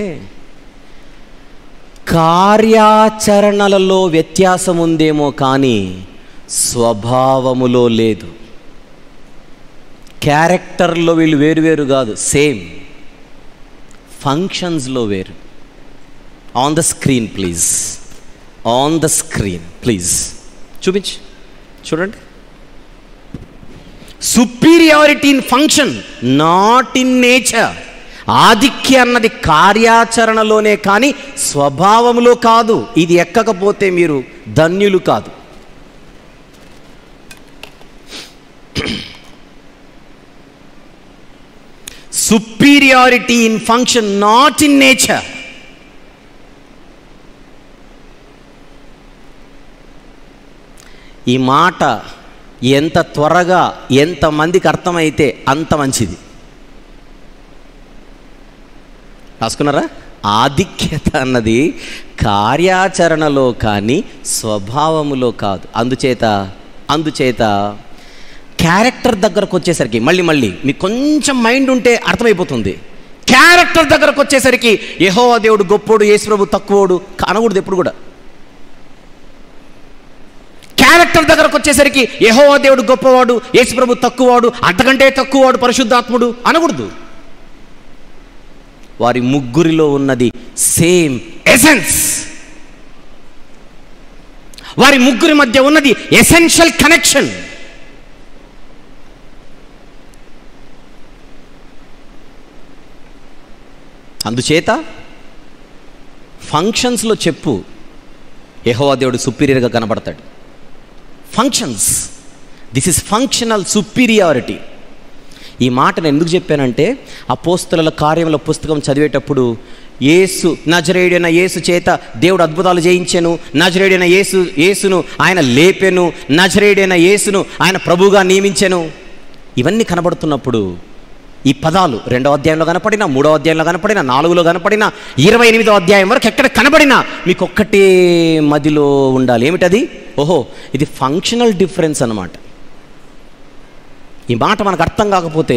కార్యాచరణలలో వ్యత్యాసం ఉందేమో కానీ స్వభావములో లేదు క్యారెక్టర్లో వీళ్ళు వేరు వేరు కాదు సేమ్ ఫంక్షన్స్లో వేరు on the screen please on the screen please చూపించు చూడండి superiority in function not in nature ఆధిక్య అన్నది కార్యాచరణలోనే కానీ స్వభావంలో కాదు ఇది ఎక్కకపోతే మీరు ధన్యులు కాదు superiority in function not in nature ఈ మాట ఎంత త్వరగా ఎంతమందికి అర్థమైతే అంత మంచిది రాసుకున్నారా ఆధిక్యత అన్నది కార్యాచరణలో కానీ స్వభావములో కాదు అందుచేత అందుచేత క్యారెక్టర్ దగ్గరకు వచ్చేసరికి మళ్ళీ మళ్ళీ మీకు కొంచెం మైండ్ ఉంటే అర్థమైపోతుంది క్యారెక్టర్ దగ్గరకు వచ్చేసరికి యహో దేవుడు గొప్పోడు యేసుప్రభు తక్కువోడు అనకూడదు ఎప్పుడు కూడా క్యారెక్టర్ దగ్గరకు వచ్చేసరికి యహో దేవుడు గొప్పవాడు యేసుప్రభు తక్కువవాడు అంతకంటే తక్కువవాడు పరిశుద్ధాత్ముడు అనకూడదు వారి ముగ్గురిలో ఉన్నది సేమ్ ఎసెన్స్ వారి ముగ్గురి మధ్య ఉన్నది ఎసెన్షియల్ కనెక్షన్ అందుచేత ఫంక్షన్స్లో చెప్పు యెహోవా దేవుడు సుపీరియర్గా కనబడతాడు functions this is functional superiority ఈ మాట నేను ఎందుకు చెప్పానంటే అపోస్తుల కార్యముల పుస్తకం చదివేటప్పుడు యేసు నజరేడైన యేసు చేత దేవుడు అద్భుతాలు చేయించాను నజరేడైన యేసు యేసును ఆయన లేపెను నజరేడైన యేసును ఆయన ప్రభువుగా నియమించాను ఇవన్నీ కనబడుతున్నప్పుడు ఈ పదాలు రెండవ అధ్యాయంలో కనపడిన మూడవ అధ్యాయంలో కనపడిన నాలుగులో కనపడిన ఇరవై ఎనిమిదో అధ్యాయం వరకు ఎక్కడ కనబడినా మీకు ఒక్కటే మదిలో ఉండాలి ఏమిటది ఓహో ఇది ఫంక్షనల్ డిఫరెన్స్ అన్నమాట ఈ మాట మనకు అర్థం కాకపోతే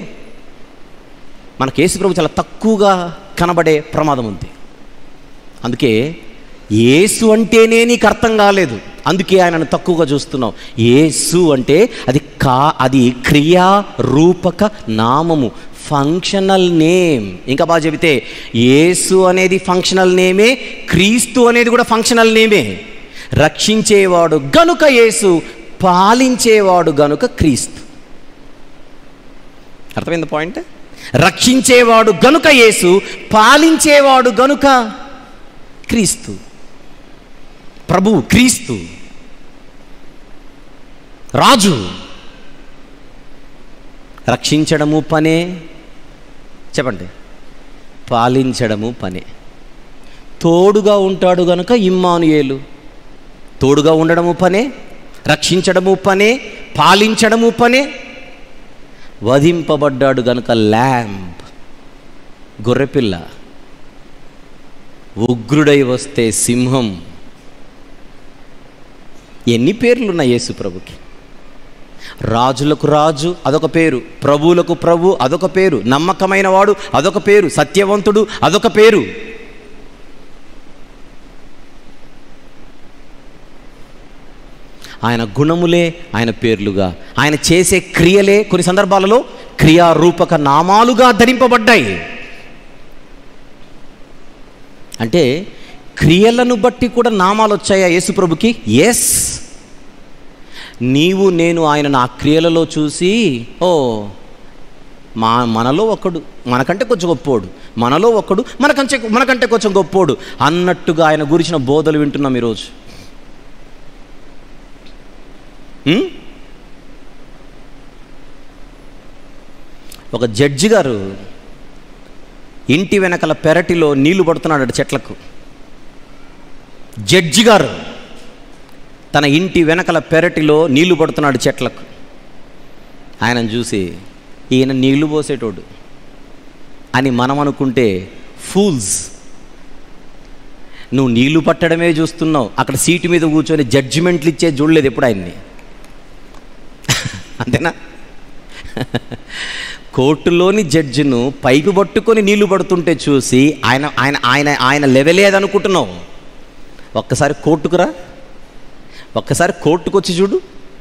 మనకు యేసుప్రభు చాలా తక్కువగా కనబడే ప్రమాదం ఉంది అందుకే యేసు అంటేనే నీకు అర్థం కాలేదు అందుకే ఆయనను తక్కువగా చూస్తున్నావు యేసు అంటే అది కా అది క్రియా రూపక నామము ఫంక్షనల్ నేమ్ ఇంకా బాగా చెబితే యేసు అనేది ఫంక్షనల్ నేమే క్రీస్తు అనేది కూడా ఫంక్షనల్ నేమే రక్షించేవాడు గనుక యేసు పాలించేవాడు గనుక క్రీస్తు అర్థమైంది పాయింట్ రక్షించేవాడు గనుక యేసు పాలించేవాడు గనుక క్రీస్తు ప్రభు క్రీస్తు రాజు రక్షించడము పనే చెప్పండి పాలించడము పనే తోడుగా ఉంటాడు గనుక ఇమ్మానుయేలు తోడుగా ఉండడము పనే రక్షించడము పనే పాలించడము పనే వధింపబడ్డాడు గనుక ల్యాంప్ గొర్రెపిల్ల ఉగ్రుడై వస్తే సింహం ఎన్ని పేర్లున్నాయి యేసు ప్రభుకి రాజులకు రాజు అదొక పేరు ప్రభువులకు ప్రభు అదొక పేరు నమ్మకమైన వాడు అదొక పేరు సత్యవంతుడు అదొక పేరు ఆయన గుణములే ఆయన పేర్లుగా ఆయన చేసే క్రియలే కొన్ని సందర్భాలలో క్రియారూపక నామాలుగా ధరింపబడ్డాయి అంటే క్రియలను బట్టి కూడా నామాలు వచ్చాయా యేసుప్రభుకి ఎస్ నీవు నేను ఆయన నా క్రియలలో చూసి ఓ మా మనలో ఒకడు మనకంటే కొంచెం గొప్పోడు మనలో ఒకడు మనకంటే మనకంటే కొంచెం గొప్పోడు అన్నట్టుగా ఆయన గురించిన బోధలు వింటున్నాం ఈరోజు ఉమ్? ఒక జడ్జి గారు ఇంటి వెనకల పెరటిలో నీళ్లు పడుతున్నాడు చెట్లకు జడ్జి గారు తన ఇంటి వెనకల పెరటిలో నీళ్లు పడుతున్నాడు చెట్లకు ఆయనను చూసి ఈయన నీళ్లు పోసేటోడు అని మనం అనుకుంటే ఫూల్స్ నువ్వు నీళ్లు పట్టడమే చూస్తున్నావు అక్కడ సీటు మీద కూర్చొని జడ్జిమెంట్లు ఇచ్చే చూడలేదు ఎప్పుడు ఆయన్ని అంతేనా కోర్టులోని జడ్జిను పైపు పట్టుకొని నీళ్లు పడుతుంటే చూసి ఆయన ఆయన ఆయన ఆయన లెవెలే అది అనుకుంటున్నావు ఒక్కసారి కోర్టుకురా ఒక్కసారి కోర్టుకు వచ్చి చూడు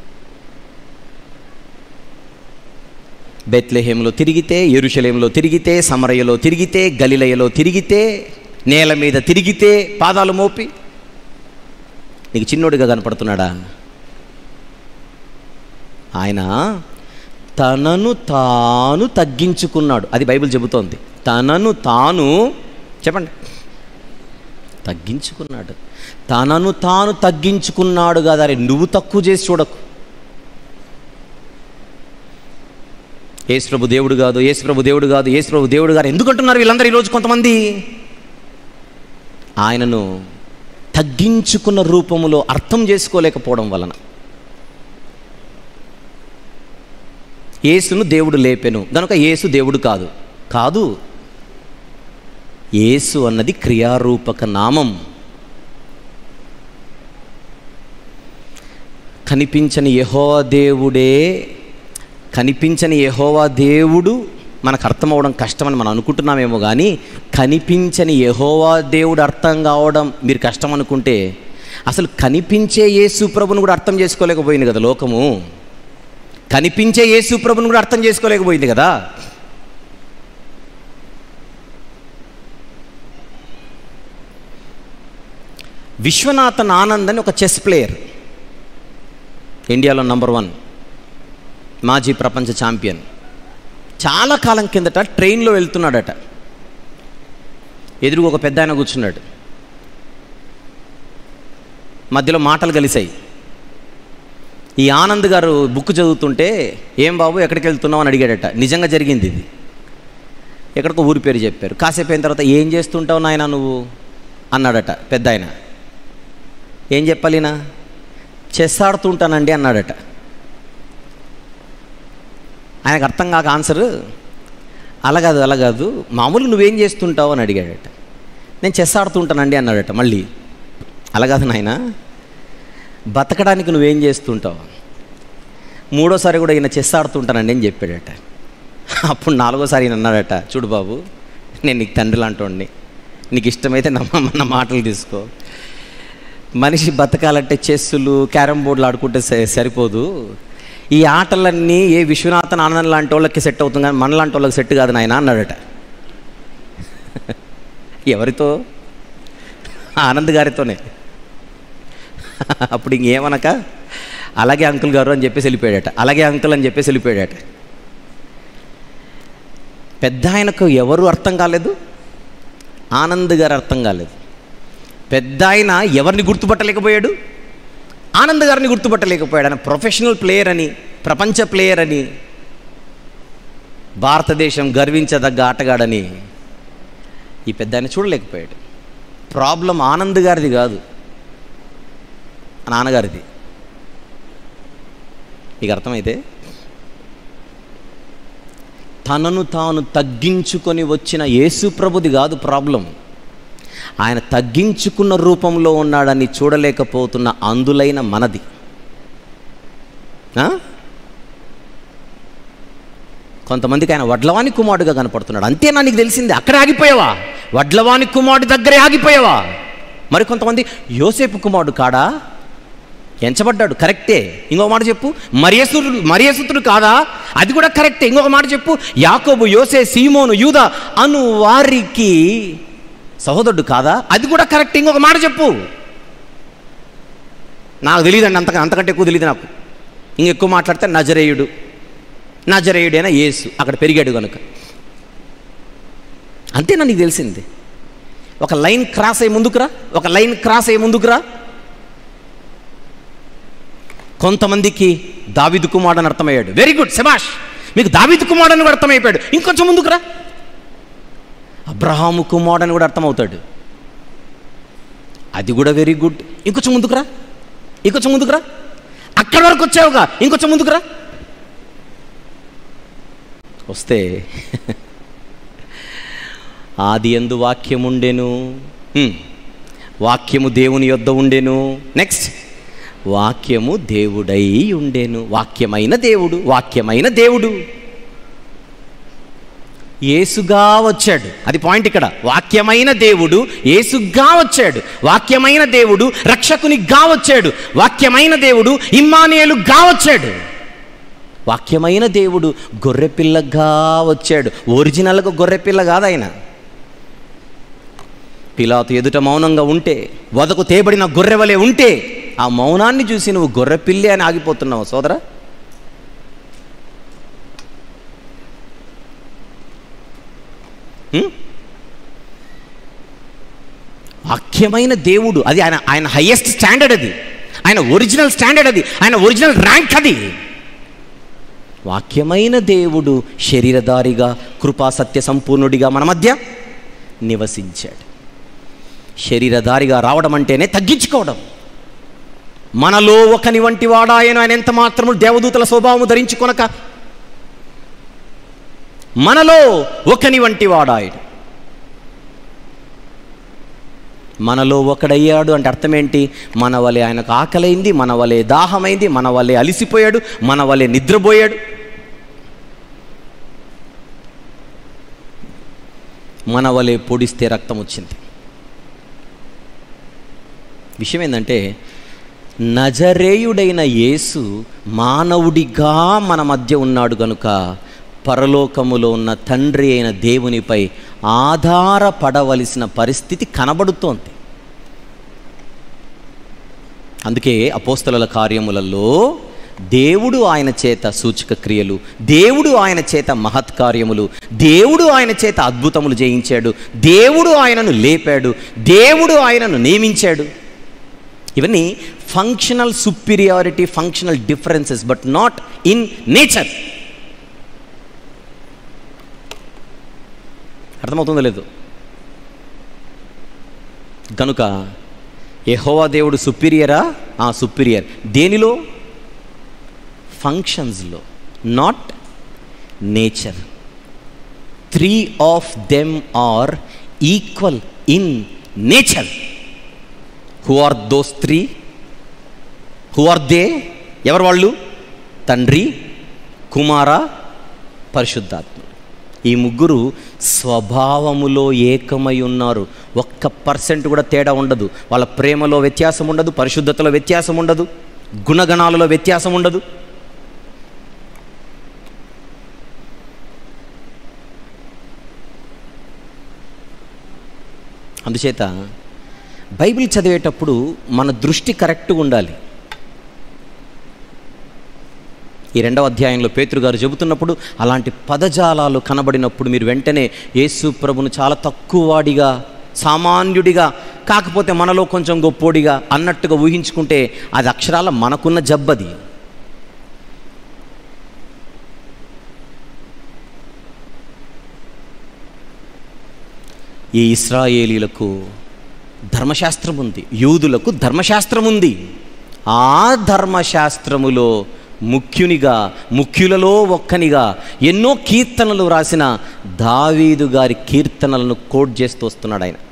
బెత్లెహేంలో తిరిగితే ఎరుషలేంలో తిరిగితే సమరయలో తిరిగితే గలిలయలో తిరిగితే నేల మీద తిరిగితే పాదాలు మోపి నీకు చిన్నోడిగా కనపడుతున్నాడా ఆయన తనను తాను తగ్గించుకున్నాడు అది బైబిల్ చెబుతోంది తనను తాను చెప్పండి తగ్గించుకున్నాడు తనను తాను తగ్గించుకున్నాడు కదా అరే నువ్వు తక్కువ చేసి చూడకు యేసుప్రభు దేవుడు కాదు యేసుప్రభు దేవుడు కాదు యేసుప్రభు దేవుడు గారు ఎందుకంటున్నారు వీళ్ళందరూ ఈరోజు కొంతమంది ఆయనను తగ్గించుకున్న రూపములో అర్థం చేసుకోలేకపోవడం వలన యేసును దేవుడు లేపెను గనుక యేసు దేవుడు కాదు కాదు యేసు అన్నది క్రియారూపక నామం కనిపించని యెహోవా దేవుడే కనిపించని యెహోవా దేవుడు మనకు అర్థమవడం కష్టమని మనం అనుకుంటున్నామేమో కానీ కనిపించని యెహోవా దేవుడు అర్థం కావడం మీరు కష్టం అనుకుంటే అసలు కనిపించే యేసు ప్రభుని కూడా అర్థం చేసుకోలేకపోయింది కదా లోకము కనిపించే యేసు ప్రభుని కూడా అర్థం చేసుకోలేకపోయింది కదా విశ్వనాథన్ ఆనంద్ అని ఒక చెస్ ప్లేయర్ ఇండియాలో నంబర్ వన్ మాజీ ప్రపంచ ఛాంపియన్ చాలా కాలం కిందట ట్రైన్లో వెళ్తున్నాడట ఎదురుగా ఒక పెద్ద ఆయన కూర్చున్నాడు మధ్యలో మాటలు కలిసాయి ఈ ఆనంద్ గారు బుక్ చదువుతుంటే ఏం బాబు ఎక్కడికి వెళ్తున్నావు అని అడిగాడట నిజంగా జరిగింది ఇది ఎక్కడికో ఊరి పేరు చెప్పారు కాసేపు అయిన తర్వాత ఏం చేస్తుంటావు నాయన నువ్వు అన్నాడట పెద్ద ఆయన ఏం చెప్పాలినా చెస్ ఆడుతుంటానండి అన్నాడట ఆయనకు అర్థం కాక ఆన్సర్ అలా కాదు అలా కాదు మామూలు నువ్వేం చేస్తుంటావు అని అడిగాడట నేను చెస్ ఆడుతుంటానండి అన్నాడట మళ్ళీ అలా కాదు నాయన బతకడానికి నువ్వేం చేస్తుంటావు మూడోసారి కూడా ఈయన చెస్ ఆడుతుంటానండి అని చెప్పాడట అప్పుడు నాలుగోసారి ఈయన అన్నాడట చూడు బాబు నేను నీకు తండ్రి లాంటోడిని నీకు ఇష్టమైతే నా నా మాటలు తీసుకో మనిషి బతకాలంటే చెస్సులు క్యారమ్ బోర్డులు ఆడుకుంటే స- సరిపోదు ఈ ఆటలన్నీ ఏ విశ్వనాథన్ ఆనందం లాంటి వాళ్ళకి సెట్ అవుతుంది కానీ మన లాంటి వాళ్ళకి సెట్ కాదు నాయన అన్నాడట ఎవరితో ఆనంద్ గారితోనే అప్పుడు ఇంకేమనక అలాగే అంకుల్ గారు అని చెప్పేసి వెళ్ళిపోయాడట అలాగే అంకుల్ అని చెప్పేసి వెళ్ళిపోయాడట పెద్ద ఆయనకు ఎవరు అర్థం కాలేదు ఆనంద్ గారు అర్థం కాలేదు పెద్ద ఆయన ఎవరిని గుర్తుపట్టలేకపోయాడు ఆనంద్ గారిని గుర్తుపట్టలేకపోయాడు ఆయన ప్రొఫెషనల్ ప్లేయర్ అని ప్రపంచ ప్లేయర్ అని భారతదేశం గర్వించదగ్గ ఆటగాడని ఈ పెద్ద ఆయన చూడలేకపోయాడు ప్రాబ్లం ఆనంద్ గారిది కాదు ఆ నాన్నగారిది మీకు అర్థమైతే తనను తాను తగ్గించుకొని వచ్చిన యేసు ప్రభుది కాదు ప్రాబ్లం ఆయన తగ్గించుకున్న రూపంలో ఉన్నాడని చూడలేకపోతున్న అందులైన మనది ఆ? కొంతమందికి ఆయన వడ్లవాని కుమారుడుగా కనపడుతున్నాడు అంతేనా నీకు తెలిసింది అక్కడే ఆగిపోయావా వడ్లవాని కుమారుడు దగ్గరే ఆగిపోయావా మరి కొంతమంది యోసేపు కుమారుడు కాడా ఎంచబడ్డాడు కరెక్టే ఇంకొక మాట చెప్పు మరియసుడు మరియసుతుడు కాదా అది కూడా కరెక్టే ఇంకొక మాట చెప్పు యాకోబు యోసే సీమోను యూద అను వారికి సహోదరుడు కాదా అది కూడా కరెక్ట్ ఇంకొక మాట చెప్పు నాకు తెలియదండి అంత అంతకంటే ఎక్కువ తెలియదు నాకు ఇంకెక్కువ మాట్లాడితే నజరేయుడు నజరేయుడైనా యేసు అక్కడ పెరిగాడు కనుక అంతేనా నీకు తెలిసింది ఒక లైన్ క్రాస్ అయ్యి ముందుకురా ఒక లైన్ క్రాస్ అయ్యి ముందుకురా కొంతమందికి దావిదు కుమారుడు అని అర్థమయ్యాడు వెరీ గుడ్ శబాష్ మీకు దావిదు కుమారుడు అని కూడా అర్థమైపోయాడు ఇంకొంచెం ముందుకురా అబ్రహాము కుమారుడు అని కూడా అర్థమవుతాడు అది కూడా వెరీ గుడ్ ఇంకొంచెం ముందుకురా ఇంకొంచెం ముందుకురా అక్కడి వరకు వచ్చావుగా ఇంకొంచెం ముందుకురా వస్తే ఆది ఎందు వాక్యం ఉండెను హ్మ్. వాక్యము దేవుని యొద్ద ఉండెను నెక్స్ట్ వాక్యము దేవుడై ఉండెను వాక్యమైన దేవుడు వాక్యమైన దేవుడు ఏసుగా వచ్చాడు అది పాయింట్ ఇక్కడ వాక్యమైన దేవుడు ఏసుగా వచ్చాడు వాక్యమైన దేవుడు రక్షకునిగా వచ్చాడు వాక్యమైన దేవుడు ఇమ్మానియలుగా వచ్చాడు వాక్యమైన దేవుడు గొర్రెపిల్లగా వచ్చాడు ఒరిజినల్గా గొర్రెపిల్ల కాదు ఆయన పిలాతు ఎదుట మౌనంగా ఉంటే వదకు తేబడిన గొర్రెవలే ఉంటే ఆ మౌనాన్ని చూసి నువ్వు గొర్రెపిల్లి అని ఆగిపోతున్నావు సోదరా హ్మ్? వాక్యమైన దేవుడు అది ఆయన ఆయన హయ్యెస్ట్ స్టాండర్డ్ అది ఆయన ఒరిజినల్ స్టాండర్డ్ అది ఆయన ఒరిజినల్ ర్యాంక్ అది వాక్యమైన దేవుడు శరీరధారిగా కృపా సత్య సంపూర్ణుడిగా మన మధ్య నివసించాడు శరీరధారిగా రావడం అంటేనే తగ్గించుకోవడం మనలో ఒకని వంటి వాడాయను ఆయన ఎంత మాత్రము దేవదూతల స్వభావము ధరించుకొనక మనలో ఒకని వంటి వాడాయను మనలో ఒకడయ్యాడు అంటే అర్థం ఏంటి మన వలె ఆయనకు ఆకలైంది మన వలె దాహమైంది మన వలె అలిసిపోయాడు మన వలె నిద్రపోయాడు మన వలె పొడిస్తే రక్తం వచ్చింది విషయం ఏంటంటే నజరేయుడైన యేసు మానవుడిగా మన మధ్య ఉన్నాడు గనుక పరలోకములో ఉన్న తండ్రి అయిన దేవునిపై ఆధారపడవలసిన పరిస్థితి కనబడుతోంది అందుకే అపోస్తల కార్యములలో దేవుడు ఆయన చేత సూచక క్రియలు దేవుడు ఆయన చేత మహత్కార్యములు దేవుడు ఆయన చేత అద్భుతములు చేయించాడు దేవుడు ఆయనను లేపాడు దేవుడు ఆయనను నియమించాడు ఇవన్నీ functional superiority functional differences but not in nature అర్థమవుతుందో లేదు కనుక యెహోవా దేవుడు సుపీరియరా ఆ సుపీరియర్ దేనిలో ఫంక్షన్స్లో not nature three of them are equal in nature who are those three who are they ఎవరు వాళ్ళు తండ్రి కుమార పరిశుద్ధాత్ముడు ఈ ముగ్గురు స్వభావములో ఏకమై ఉన్నారు ఒక్క పర్సెంట్ కూడా తేడా ఉండదు వాళ్ళ ప్రేమలో వ్యత్యాసం ఉండదు పరిశుద్ధతలో వ్యత్యాసం ఉండదు గుణగణాలలో వ్యత్యాసం ఉండదు అందుచేత బైబిల్ చదివేటప్పుడు మన దృష్టి కరెక్ట్గా ఉండాలి ఈ రెండవ అధ్యాయంలో పేతురు గారు చెబుతున్నప్పుడు అలాంటి పదజాలాలు కనబడినప్పుడు మీరు వెంటనే యేసు ప్రభును చాలా తక్కువ వాడిగా సామాన్యుడిగా కాకపోతే మనలో కొంచెం గొప్పోడిగా అన్నట్టుగా ఊహించుకుంటే అది అక్షరాల మనకున్న జబ్బది ఈ ఇస్రాయేలీలకు ధర్మశాస్త్రం ఉంది యూదులకు ధర్మశాస్త్రం ఉంది ఆ ధర్మశాస్త్రములో ముఖ్యునిగా ముఖ్యులలో ఒక్కనిగా ఎన్నో కీర్తనలు రాసిన దావీదు గారి కీర్తనలను కోట్ చేస్తూ వస్తున్నాడు ఆయన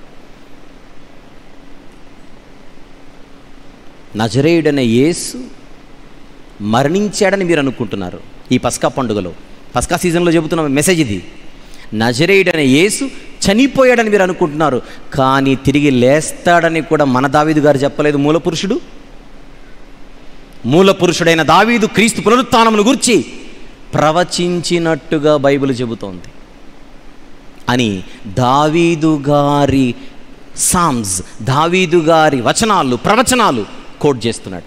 నజరేయుడనే యేసు మరణించాడని మీరు అనుకుంటున్నారు ఈ పస్కా పండుగలో పస్కా సీజన్లో చెబుతున్న మెసేజ్ ఇది నజరేయుడనే యేసు చనిపోయాడని మీరు అనుకుంటున్నారు కానీ తిరిగి లేస్తాడని కూడా మన దావీదు గారు చెప్పలేదు మూల పురుషుడు మూల పురుషుడైన దావీదు క్రీస్తు పునరుత్నమును గురించి ప్రవచించినట్టుగా బైబిల్ చెబుతోంది అని దావీదు గారి సామ్స్ దావీదు గారి వచనాలు ప్రవచనాలు కోట్ చేస్తున్నాడు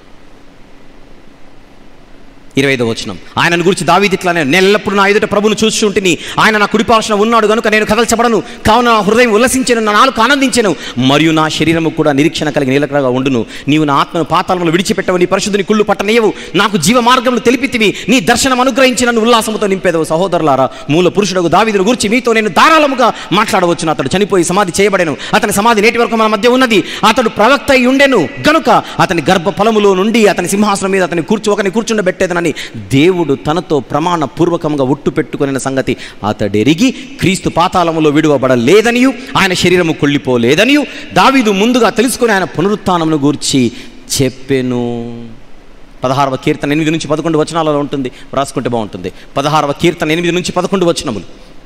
ఇరవై ఐదో వచనం ఆయనను గురించి దావీది ఇట్లానే నేను ఎల్లప్పుడు నా ఎదుట ప్రభును చూస్తుంటిని ఆయన నా కుడిపార్శ్వన ఉన్నాడు కనుక నేను కదల్చబడను కావున నా హృదయం ఉల్లసించను నా నాలుగు ఆనందించను మరియు నా శరీరము కూడా నిరీక్షణ కలిగి నిలకడగా ఉండును నీవు నా ఆత్మను పాతాళములు విడిచిపెట్టవు నీ పరిశుద్ధుని కుళ్ళు పట్టనీయవు నాకు జీవ మార్గములు తెలిపితివి నీ దర్శనం అనుగ్రహించి నన్ను ఉల్లాసముతో నింపేదవు సహోదరులారా మూల పురుషుడు దావీదును గురించి మీతో నేను ధారాళముగా మాట్లాడవచ్చును అతడు చనిపోయి సమాధి చేయబడెను అతని సమాధి నేటి వరకు మన మధ్య ఉన్నది అతడు ప్రవక్త అయి ఉండెను గనుక అతని గర్భ ఫలములో నుండి అతని సింహాసనం మీద అతని కూర్చో ఒకని కూర్చుండబెట్టేదనని దేవుడు తనతో ప్రమాణ పూర్వకంగా ఒట్టు పెట్టుకున్న సంగతి అతడెరిగి క్రీస్తు పాతాళములో విడువబడలేదనియు ఆయన శరీరము కొళ్ళిపోలేదనియు దావీదు ముందుగా తెలుసుకుని ఆయన పునరుత్నమును గూర్చి చెప్పెను పదహారవ కీర్తన ఎనిమిది నుంచి పదకొండు వచనాలలో ఉంటుంది రాసుకుంటే బాగుంటుంది పదహారవ కీర్తన ఎనిమిది నుంచి పదకొండు వచనములు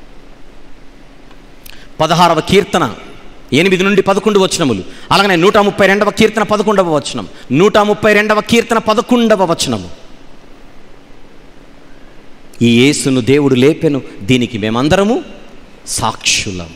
పదహారవ కీర్తన ఎనిమిది నుండి పదకొండు వచనములు అలాగనే నూట ముప్పై రెండవ కీర్తన పదకొండవ వచనం నూట ముప్పై రెండవ కీర్తన పదకొండవ వచనము ఈ యేసును దేవుడు లేపెను దీనికి మేమందరము సాక్షులం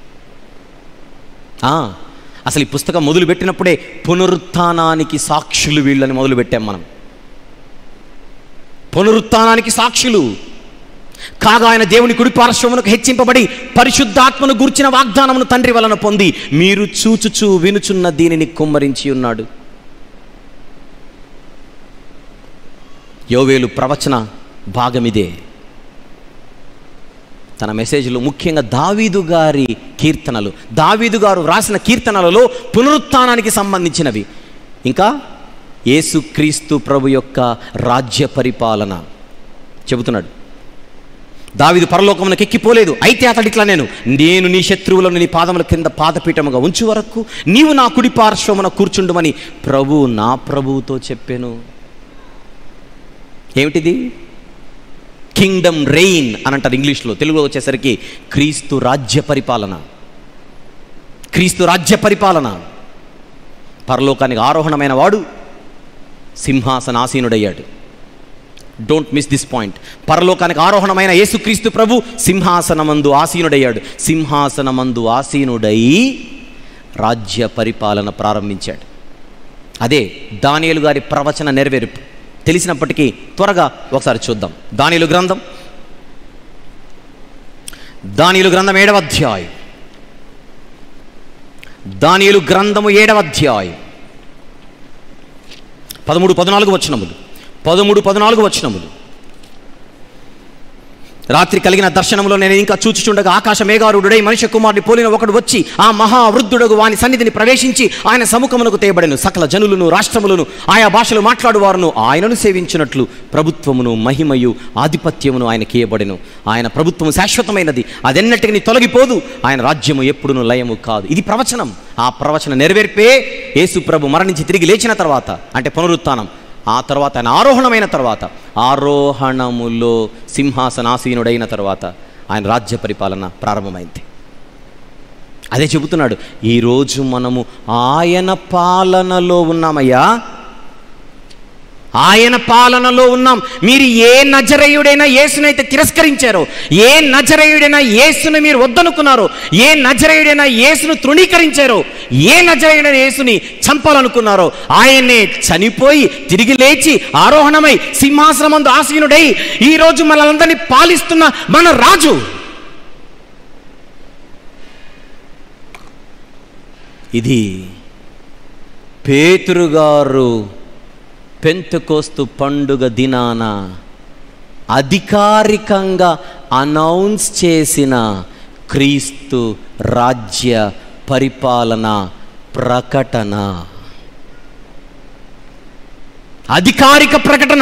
ఆ, అసలు ఈ పుస్తకం మొదలుపెట్టినప్పుడే పునరుత్థానానికి సాక్షులు వీళ్ళని మొదలుపెట్టాం మనం పునరుత్థానానికి సాక్షులు కాగా ఆయన దేవుని కుడి పార్శ్వమునకు హెచ్చింపబడి పరిశుద్ధాత్మను గూర్చిన వాగ్దానమును తండ్రి వలన పొంది మీరు చూచుచూ వినుచున్న దీనిని కుమ్మరించి ఉన్నాడు యోవేలు ప్రవచన భాగమిదే తన మెసేజ్లో ముఖ్యంగా దావీదు గారి కీర్తనలు దావీదు గారు రాసిన కీర్తనలలో పునరుత్థానానికి సంబంధించినవి ఇంకా యేసుక్రీస్తు ప్రభు యొక్క రాజ్య పరిపాలన చెబుతున్నాడు దావిదు పరలోకమునకు ఎక్కిపోలేదు అయితే అతడు ఇట్లా నేను నేను నీ శత్రువులను నీ పాదముల కింద పాదపీఠముగా ఉంచు వరకు నీవు నా కుడి పార్శ్వమున కూర్చుండుమని ప్రభు నా ప్రభువుతో చెప్పాను ఏమిటిది కింగ్డమ్ రెయిన్ అని అంటారు ఇంగ్లీష్లో తెలుగులో వచ్చేసరికి క్రీస్తు రాజ్య పరిపాలన క్రీస్తు రాజ్య పరిపాలన పరలోకానికి ఆరోహణమైన వాడు సింహాసనాసీనుడయ్యాడు డోంట్ మిస్ దిస్ పాయింట్ పరలోకానికి ఆరోహణమైన యేసుక్రీస్తు ప్రభు సింహాసనమందు ఆసీనుడయ్యాడు సింహాసనమందు ఆసీనుడై రాజ్య పరిపాలన ప్రారంభించాడు అదే దానియేలు గారి ప్రవచన నెరవేర్పు తెలిసినప్పటికీ త్వరగా ఒకసారి చూద్దాం దానిలు గ్రంథం దానిలు గ్రంథం ఏడవ అధ్యాయం దానిలు గ్రంథము ఏడవ అధ్యాయం పదమూడు పద్నాలుగు వచనములు పదమూడు పద్నాలుగు వచనములు రాత్రి కలిగిన దర్శనంలో నేను ఇంకా చూచుచుండగా ఆకాశ మేఘారుడై మనిషి కుమారుని పోలిన ఒకడు వచ్చి ఆ మహావృద్ధుడగు వాని సన్నిధిని ప్రవేశించి ఆయన సముఖమునకు తేబడెను సకల జనులను రాష్ట్రములను ఆయా భాషలు మాట్లాడువారును ఆయనను సేవించినట్లు ప్రభుత్వమును మహిమయు ఆధిపత్యమును ఆయన కీయబడెను ఆయన ప్రభుత్వము శాశ్వతమైనది అదెన్నటికి తొలగిపోదు ఆయన రాజ్యము ఎప్పుడును లయము కాదు ఇది ప్రవచనం ఆ ప్రవచన నెరవేర్పే యేసు ప్రభు మరణించి తిరిగి లేచిన తర్వాత అంటే పునరుత్థానం ఆ తర్వాత ఆయన ఆరోహణమైన తర్వాత ఆరోహణములో సింహాసనాసీనుడైన తర్వాత ఆయన రాజ్య పరిపాలన ప్రారంభమైంది అదే చెబుతున్నాడు ఈరోజు మనము ఆయన పాలనలో ఉన్నామయ్యా ఆయన పాలనలో ఉన్నాం మీరు ఏ నజరేయుడైనా యేసునైతే తిరస్కరించారో ఏ నజరేయుడైనా యేసును మీరు వద్దనుకున్నారో ఏ నజరేయుడైనా యేసును తృణీకరించారో ఏ నజరేయుడైనా యేసుని చంపాలనుకున్నారో ఆయన్నే చనిపోయి తిరిగి లేచి ఆరోహణమై సింహాసనమందు ఆసీనుడై ఈరోజు మనలందరినీ పాలిస్తున్న మన రాజు ఇది పేతురుగారు పెంతుకోస్తు పండుగ దినాన అధికారికంగా అనౌన్స్ చేసిన క్రీస్తు రాజ్య పరిపాలన ప్రకటన అధికారిక ప్రకటన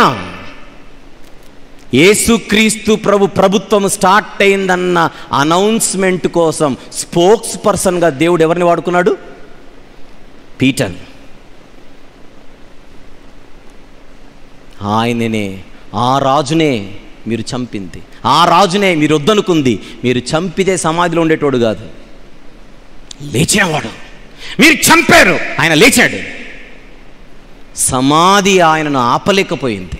యేసుక్రీస్తు ప్రభు ప్రభుత్వం స్టార్ట్ అయిందన్న అనౌన్స్మెంట్ కోసం స్పోక్స్ పర్సన్గా దేవుడు ఎవరిని వాడుకున్నాడు పీటర్ ఆయననే ఆ రాజునే మీరు చంపింది ఆ రాజునే మీరు వద్దనుకుంది మీరు చంపితే సమాధిలో ఉండేటోడు కాదు లేచినవాడు మీరు చంపారు ఆయన లేచాడు సమాధి ఆయనను ఆపలేకపోయింది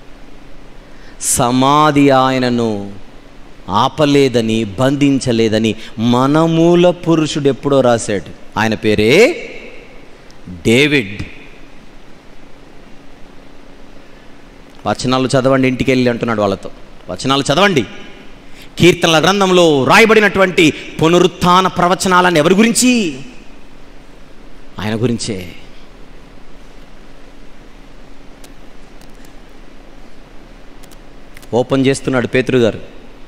సమాధి ఆయనను ఆపలేదని బంధించలేదని మన మూల పురుషుడు ఎప్పుడో రాశాడు ఆయన పేరే డేవిడ్ వచనాలు చదవండి ఇంటికి వెళ్ళి అంటున్నాడు వాళ్ళతో వచనాలు చదవండి కీర్తనల గ్రంథంలో రాయబడినటువంటి పునరుత్థాన ప్రవచనాలను ఎవరి గురించి ఆయన గురించే ఓపెన్ చేస్తున్నాడు పేతురు గారు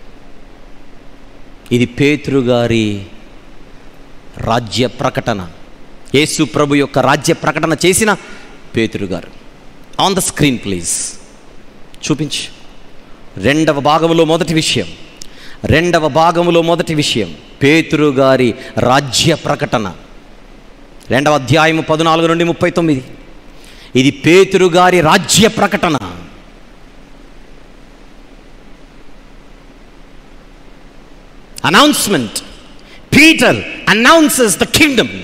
ఇది పేతురు గారి రాజ్య ప్రకటన యేసు ప్రభు యొక్క రాజ్య ప్రకటన చేసిన పేతురు గారు ఆన్ ద స్క్రీన్ ప్లీజ్ చూపించు రెండవ భాగములో మొదటి విషయం రెండవ భాగములో మొదటి విషయం పేతురు గారి రాజ్య ప్రకటన రెండవ అధ్యాయము పద్నాలుగు నుండి ముప్పై తొమ్మిది ఇది పేతురు గారి రాజ్య ప్రకటన announcement Peter announces the kingdom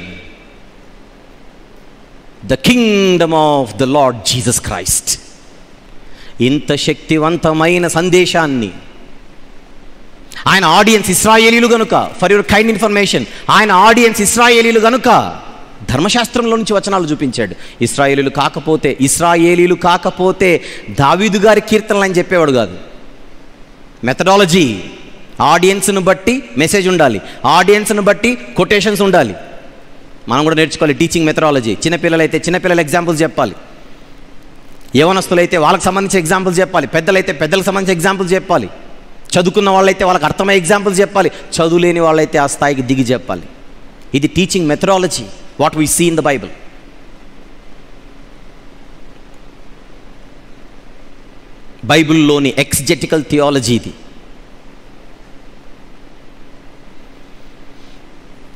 the kingdom of the Lord Jesus Christ ఇంత శక్తివంతమైన సందేశాన్ని ఆయన ఆడియన్స్ ఇస్రాయేలీలు గనుక ఫర్ యువర్ కైండ్ ఇన్ఫర్మేషన్ ఆయన ఆడియన్స్ ఇస్రాయేలీలు గనుక ధర్మశాస్త్రంలో నుంచి వచనాలు చూపించాడు ఇస్రాయేలీలు కాకపోతే ఇస్రాయేలీలు కాకపోతే దావీదు గారి కీర్తనలు అని చెప్పేవాడు కాదు మెథడాలజీ ఆడియన్స్ను బట్టి మెసేజ్ ఉండాలి ఆడియన్స్ను బట్టి కొటేషన్స్ ఉండాలి మనం కూడా నేర్చుకోవాలి టీచింగ్ మెథడాలజీ చిన్నపిల్లలైతే చిన్నపిల్లల ఎగ్జాంపుల్స్ చెప్పాలి యవనస్తులైతే వాళ్ళకి సంబంధించి ఎగ్జాంపుల్స్ చెప్పాలి పెద్దలైతే పెద్దలకు సంబంధించి ఎగ్జాంపుల్స్ చెప్పాలి చదువుకున్న వాళ్ళైతే వాళ్ళకి అర్థమయ్యే ఎగ్జాంపుల్స్ చెప్పాలి చదువు లేని వాళ్ళైతే ఆ స్థాయికి దిగి చెప్పాలి ఇది teaching methodology what we see in the Bible బైబిల్లోని ఎక్స్జెటికల్ థియాలజీ ఇది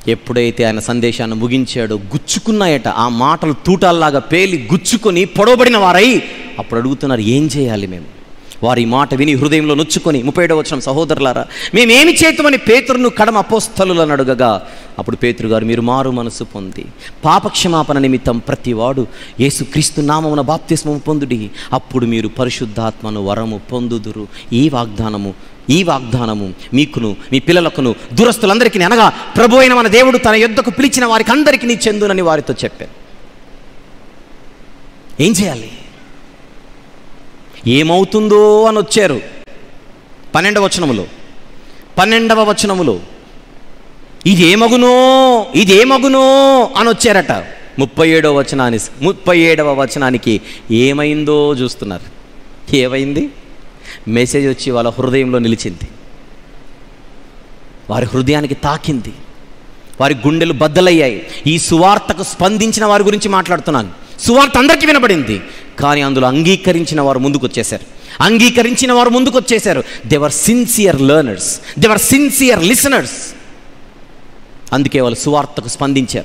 ఎప్పుడైతే ఆయన సందేశాన్ని ముగించాడో గుచ్చుకున్నాయట ఆ మాటలు తూటాల్లాగా పేలి గుచ్చుకొని పొడవబడిన వారై అప్పుడు అడుగుతున్నారు ఏం చేయాలి మేము వారి మాట విని హృదయంలో నొచ్చుకొని ముప్పై ఏడవ వచ్చిన సహోదరులారా మేమేమి చేతుమని పేతురును కడమ అపోస్తలులను అడుగగా అప్పుడు పేతురు గారు మీరు మారు మనసు పొంది పాపక్షమాపణ నిమిత్తం ప్రతివాడు యేసుక్రీస్తు నామమున బాప్తిస్మము పొందుడి అప్పుడు మీరు పరిశుద్ధాత్మను వరము పొందుదురు ఈ వాగ్దానము ఈ వాగ్దానము మీకును మీ పిల్లలకును దురస్తులందరికీ అనగా ప్రభు అయిన మన దేవుడు తన యొద్దకు పిలిచిన వారికి అందరికీ నీ చెందునని వారితో చెప్పారు ఏం చేయాలి ఏమవుతుందో అని వచ్చారు పన్నెండవ వచనములో పన్నెండవ వచనములో ఇదేమగునో ఇదేమగునో అని వచ్చారట ముప్పై ఏడవ వచనాని ముప్పై ఏడవ వచనానికి ఏమైందో చూస్తున్నారు ఏమైంది మెసేజ్ వచ్చి వాళ్ళ హృదయంలో నిలిచింది వారి హృదయానికి తాకింది వారి గుండెలు బద్దలయ్యాయి ఈ సువార్తకు స్పందించిన వారి గురించి మాట్లాడుతున్నాను సువార్త అందరికీ వినబడింది కానీ అందులో అంగీకరించిన వారు ముందుకు వచ్చేశారు అంగీకరించిన వారు ముందుకు వచ్చేశారు they were sincere learners they were sincere listeners అందుకే వాళ్ళు సువార్తకు స్పందించారు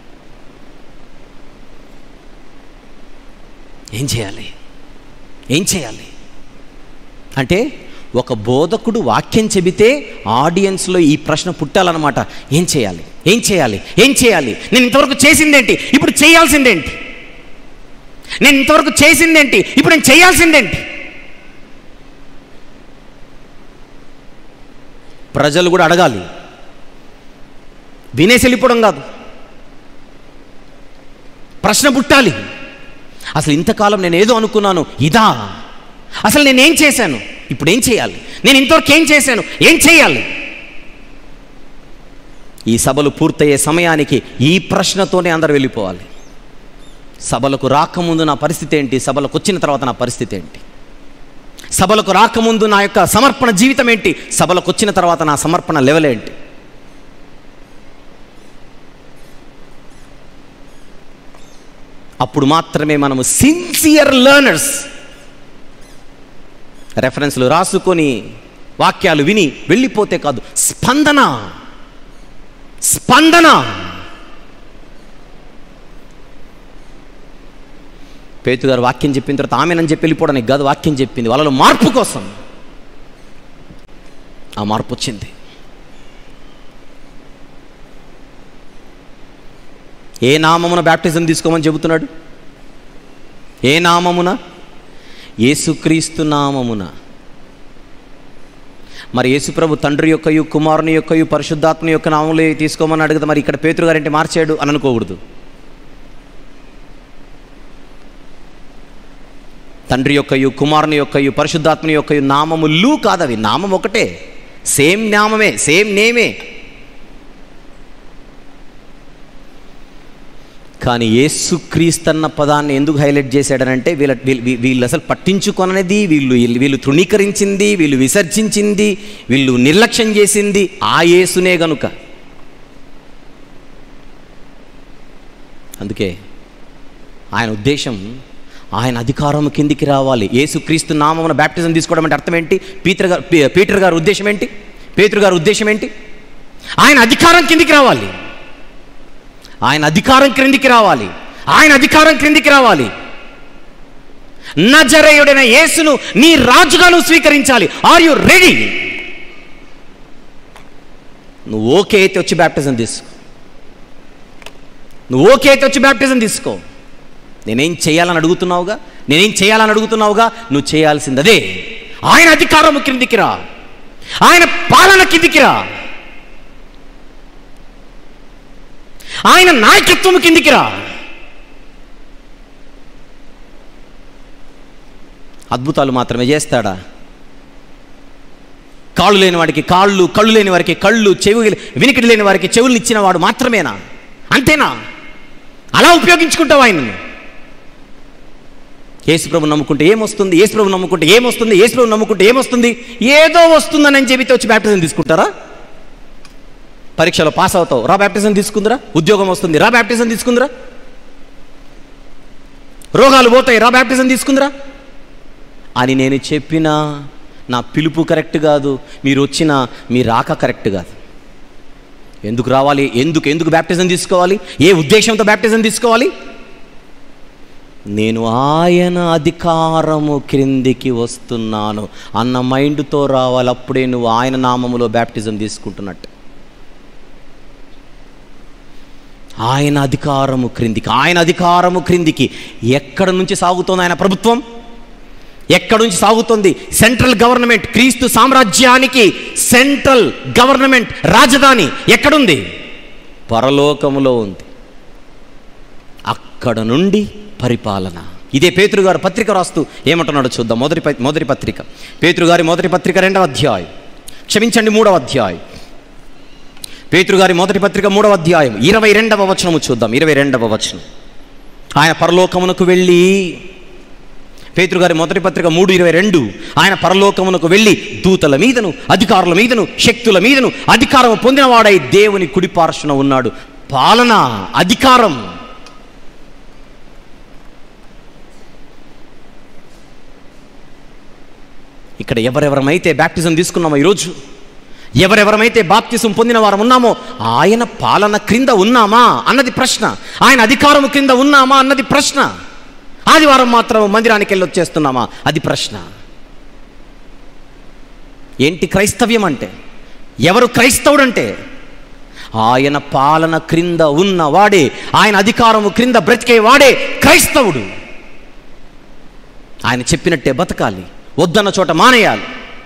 ఏం చేయాలి ఏం చేయాలి అంటే ఒక బోధకుడు వాక్యం చెబితే ఆడియన్స్లో ఈ ప్రశ్న పుట్టాలన్నమాట ఏం చేయాలి ఏం చేయాలి ఏం చేయాలి నేను ఇంతవరకు చేసిందేంటి ఇప్పుడు చేయాల్సిందేంటి నేను ఇంతవరకు చేసిందేంటి ఇప్పుడు నేను చేయాల్సిందేంటి ప్రజలు కూడా అడగాలి వినేసి వెళ్ళిపోవడం కాదు ప్రశ్న పుట్టాలి అసలు ఇంతకాలం నేను ఏదో అనుకున్నాను ఇదా అసలు నేను ఏం చేశాను ఇప్పుడు ఏం చేయాలి నేను ఇంతవరకు ఏం చేశాను ఏం చేయాలి ఈ సభలు పూర్తయ్యే సమయానికి ఈ ప్రశ్నతోనే అందరు వెళ్ళిపోవాలి సభలకు రాకముందు నా పరిస్థితి ఏంటి సభలకు వచ్చిన తర్వాత నా పరిస్థితి ఏంటి సభలకు రాకముందు నా యొక్క సమర్పణ జీవితం ఏంటి సభలకు వచ్చిన తర్వాత నా సమర్పణ లెవెల్ ఏంటి అప్పుడు మాత్రమే మనము సిన్సియర్ లెర్నర్స్ రెఫరెన్స్లు రాసుకొని వాక్యాలు విని వెళ్ళిపోతే కాదు స్పందన స్పందన పేతు గారు వాక్యం చెప్పిన తర్వాత ఆమెనని చెప్పి వెళ్ళిపోవడానికి కాదు వాక్యం చెప్పింది వాళ్ళలో మార్పు కోసం ఆ మార్పు వచ్చింది ఏ నామమున బ్యాప్టిజం తీసుకోమని చెబుతున్నాడు ఏ నామమున యేసుక్రీస్తు నామమున మరి యేసుప్రభు తండ్రి యొక్కయు కుమారుని యొక్కయు పరిశుద్ధాత్మ యొక్క నామములే తీసుకోమని అడిగితే మరి ఇక్కడ పేతురు గారింటి మార్చాడు అని అనుకోకూడదు తండ్రి యొక్కయు కుమారుని యొక్కయు పరిశుద్ధాత్మని యొక్కయు నామములు కాదవి నామం ఒకటే సేమ్ నామమే సేమ్ నేమే కానీ యేసుక్రీస్తన్న పదాన్ని ఎందుకు హైలైట్ చేశాడనంటే వీళ్ళ వీళ్ళు వీళ్ళు అసలు పట్టించుకొననిది వీళ్ళు వీళ్ళు తృణీకరించింది వీళ్ళు విసర్జించింది వీళ్ళు నిర్లక్ష్యం చేసింది ఆ యేసునే గనుక అందుకే ఆయన ఉద్దేశం ఆయన అధికారం కిందికి రావాలి యేసుక్రీస్తు నామమున బ్యాప్టిజం తీసుకోవడం అంటే అర్థం ఏంటి పీటర్ గారు పీ- పీటర్ గారి ఉద్దేశం ఏంటి పేతురు గారి ఉద్దేశం ఏంటి ఆయన అధికారం కిందికి రావాలి ఆయన అధికారం క్రిందికి రావాలి ఆయన అధికారం క్రిందికి రావాలి నజరేయుడైన యేసును నీ రాజుగా నువ్వు స్వీకరించాలి ఆర్ యు రెడీ నువ్వు ఓకే అయితే వచ్చి బ్యాప్టిజం తీసుకో నువ్వు ఓకే అయితే వచ్చి బ్యాప్టిజం తీసుకో నేనేం చేయాలని అడుగుతున్నావుగా నేనేం చేయాలని అడుగుతున్నావుగా నువ్వు చేయాల్సింది అదే ఆయన అధికారం క్రిందికి రా ఆయన పాలన కిందికి రా ఆయన నాయకత్వం కిందికి రా అద్భుతాలు మాత్రమే చేస్తాడా కాళ్ళు లేని వాడికి కాళ్ళు కళ్ళు లేని వారికి కళ్ళు చెవి వినికిడి లేని వారికి చెవులు ఇచ్చిన వాడు మాత్రమేనా అంతేనా అలా ఉపయోగించుకుంటావు ఆయనను యేసుప్రభు నమ్ముకుంటే ఏమొస్తుంది యేసుప్రభు నమ్ముకుంటే ఏమొస్తుంది యేసుప్రభు నమ్ముకుంటే ఏమొస్తుంది ఏదో వస్తుందని చెబితే వచ్చి బ్యాప్టిజం తీసుకుంటారా పరీక్షలో పాస్ అవుతావు రా బ్యాప్టిజం తీసుకుందిరా ఉద్యోగం వస్తుంది రా బ్యాప్టిజం తీసుకుందిరా రోగాలు పోతాయి రా బ్యాప్టిజం తీసుకుందిరా అని నేను చెప్పినా నా పిలుపు కరెక్ట్ కాదు మీరు వచ్చిన మీ రాక కరెక్ట్ కాదు ఎందుకు రావాలి ఎందుకు ఎందుకు బ్యాప్టిజం తీసుకోవాలి ఏ ఉద్దేశంతో బ్యాప్టిజం తీసుకోవాలి నేను ఆయన అధికారము క్రిందికి వస్తున్నాను అన్న మైండ్తో రావాలి అప్పుడే నువ్వు ఆయన నామములో బ్యాప్టిజం తీసుకుంటున్నట్టు ఆయన అధికారము క్రిందికి ఆయన అధికారము క్రిందికి ఎక్కడ నుంచి సాగుతోంది ఆయన ప్రభుత్వం ఎక్కడి నుంచి సాగుతుంది సెంట్రల్ గవర్నమెంట్ క్రీస్తు సామ్రాజ్యానికి సెంట్రల్ గవర్నమెంట్ రాజధాని ఎక్కడుంది పరలోకములో ఉంది అక్కడ నుండి పరిపాలన ఇదే పేతురు గారు పత్రిక రాస్తూ ఏమంటున్నాడో చూద్దాం మొదటి ప- మొదటి పత్రిక పేతురు గారి మొదటి పత్రిక రెండవ అధ్యాయం క్షమించండి మూడవ అధ్యాయం పేతురు గారి మొదటి పత్రిక మూడవ అధ్యాయం ఇరవై రెండవ వచనము చూద్దాం ఇరవై రెండవ వచనం ఆయన పరలోకమునకు వెళ్ళి పేతురు గారి మొదటి పత్రిక మూడు ఇరవై రెండు ఆయన పరలోకమునకు వెళ్ళి దూతల మీదను అధికారుల మీదను శక్తుల మీదను అధికారం పొందినవాడై దేవుని కుడిపార్శ్వన ఉన్నాడు పాలన అధికారం ఇక్కడ ఎవరెవరమైతే బ్యాప్టిజం తీసుకున్నామో ఈరోజు ఎవరెవరమైతే బాప్తిజం పొందిన వారం ఉన్నామో ఆయన పాలన క్రింద ఉన్నామా అన్నది ప్రశ్న ఆయన అధికారం క్రింద ఉన్నామా అన్నది ప్రశ్న ఆదివారం మాత్రం మందిరానికి వెళ్ళి వచ్చేస్తున్నామా అది ప్రశ్న ఏంటి క్రైస్తవ్యం అంటే ఎవరు క్రైస్తవుడంటే ఆయన పాలన క్రింద ఉన్న వాడే ఆయన అధికారము క్రింద బ్రతికే వాడే క్రైస్తవుడు ఆయన చెప్పినట్టే బతకాలి వద్దన్న చోట మానేయాలి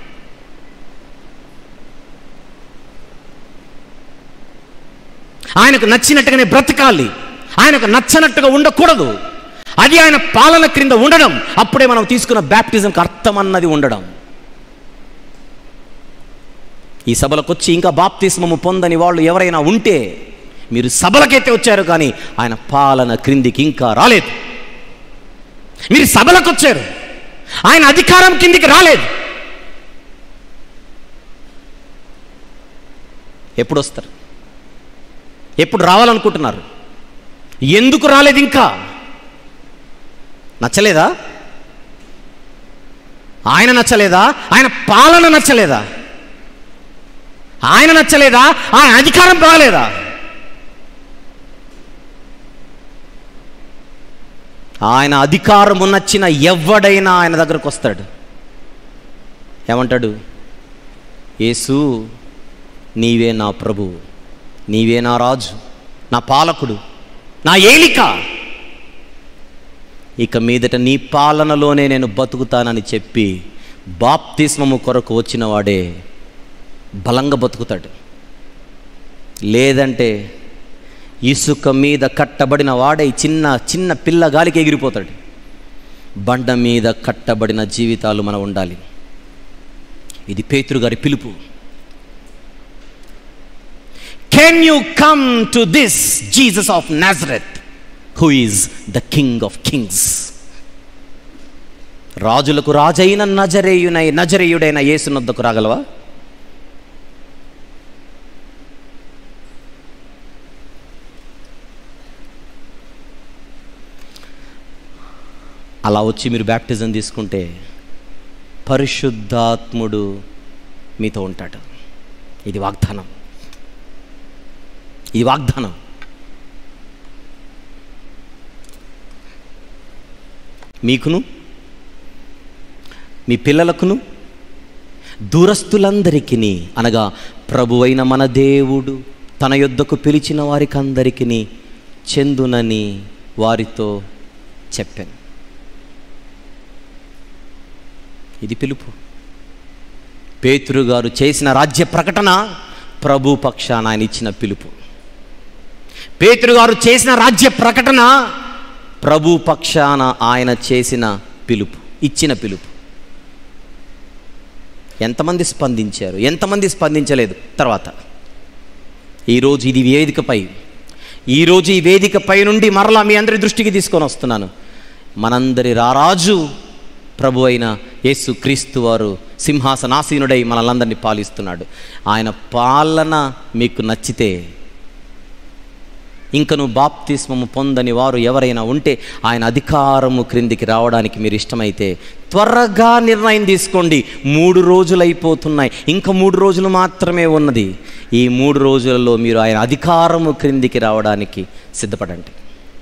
ఆయనకు నచ్చినట్టుగానే బ్రతకాలి ఆయనకు నచ్చనట్టుగా ఉండకూడదు అది ఆయన పాలన క్రింద ఉండడం అప్పుడే మనం తీసుకున్న బ్యాప్టిజంకి అర్థం అన్నది ఉండడం ఈ సభలకు వచ్చి ఇంకా బాప్తిస్మము పొందని వాళ్ళు ఎవరైనా ఉంటే మీరు సభలకైతే వచ్చారు కానీ ఆయన పాలన క్రిందికి ఇంకా రాలేదు మీరు సభలకు వచ్చారు ఆయన అధికారం కిందికి రాలేదు ఎప్పుడు వస్తారు ఎప్పుడు రావాలనుకుంటున్నారు ఎందుకు రాలేదు ఇంకా నచ్చలేదా ఆయన నచ్చలేదా ఆయన పాలన నచ్చలేదా ఆయన నచ్చలేదా ఆయన అధికారం బాగలేదా ఆయన అధికారము నచ్చిన ఎవడైనా ఆయన దగ్గరకు వస్తాడు ఏమంటాడు యేసు నీవే నా ప్రభు నీవే నా రాజు నా పాలకుడు నా ఏలిక ఇక మీదట నీ పాలనలోనే నేను బతుకుతానని చెప్పి బాప్తిస్మము కొరకు వచ్చిన వాడే బలంగా బతుకుతాడు లేదంటే ఇసుక మీద కట్టబడిన వాడే చిన్న చిన్న పిల్ల గాలికి ఎగిరిపోతాడు బండ మీద కట్టబడిన జీవితాలు మనం ఉండాలి ఇది పేతురు గారి పిలుపు can you come to this Jesus of Nazareth who is the king of kings రాజులకు రాజైన నజరేయునై నజరేయుడైన యేసునొద్దకు రాగలవా అలా వచ్చి మీరు బ్యాప్టిజం తీసుకుంటే పరిశుద్ధాత్ముడు మీతో ఉంటాడు ఇది వాగ్దానం ఇది వాగ్దానం మీకును మీ పిల్లలకును దూరస్తులందరికీ అనగా ప్రభువైన మన దేవుడు తన యొద్దకు పిలిచిన వారికందరికీ చెందునని వారితో చెప్పాను ఇది పిలుపు పేతురు గారు చేసిన రాజ్య ప్రకటన ప్రభు పక్షాన ఆయన ఇచ్చిన పిలుపు పేతురు గారు చేసిన రాజ్య ప్రకటన ప్రభు పక్షాన ఆయన చేసిన పిలుపు ఇచ్చిన పిలుపు ఎంతమంది స్పందించారు ఎంతమంది స్పందించలేదు తర్వాత ఈరోజు ఇది వేదికపై ఈరోజు ఈ వేదికపై నుండి మరలా మీ అందరి దృష్టికి తీసుకొని వస్తున్నాను మనందరి రారాజు ప్రభు అయిన యేసు క్రీస్తు వారు సింహాసనాసీనుడై మనలందరినీ పాలిస్తున్నాడు ఆయన పాలన మీకు నచ్చితే ఇంకను బాప్తిస్మము పొందని వారు ఎవరైనా ఉంటే ఆయన అధికారము క్రిందికి రావడానికి మీరు ఇష్టమైతే త్వరగా నిర్ణయం తీసుకోండి మూడు రోజులు అయిపోతున్నాయి ఇంకా మూడు రోజులు మాత్రమే ఉన్నది ఈ మూడు రోజులలో మీరు ఆయన అధికారము క్రిందికి రావడానికి సిద్ధపడండి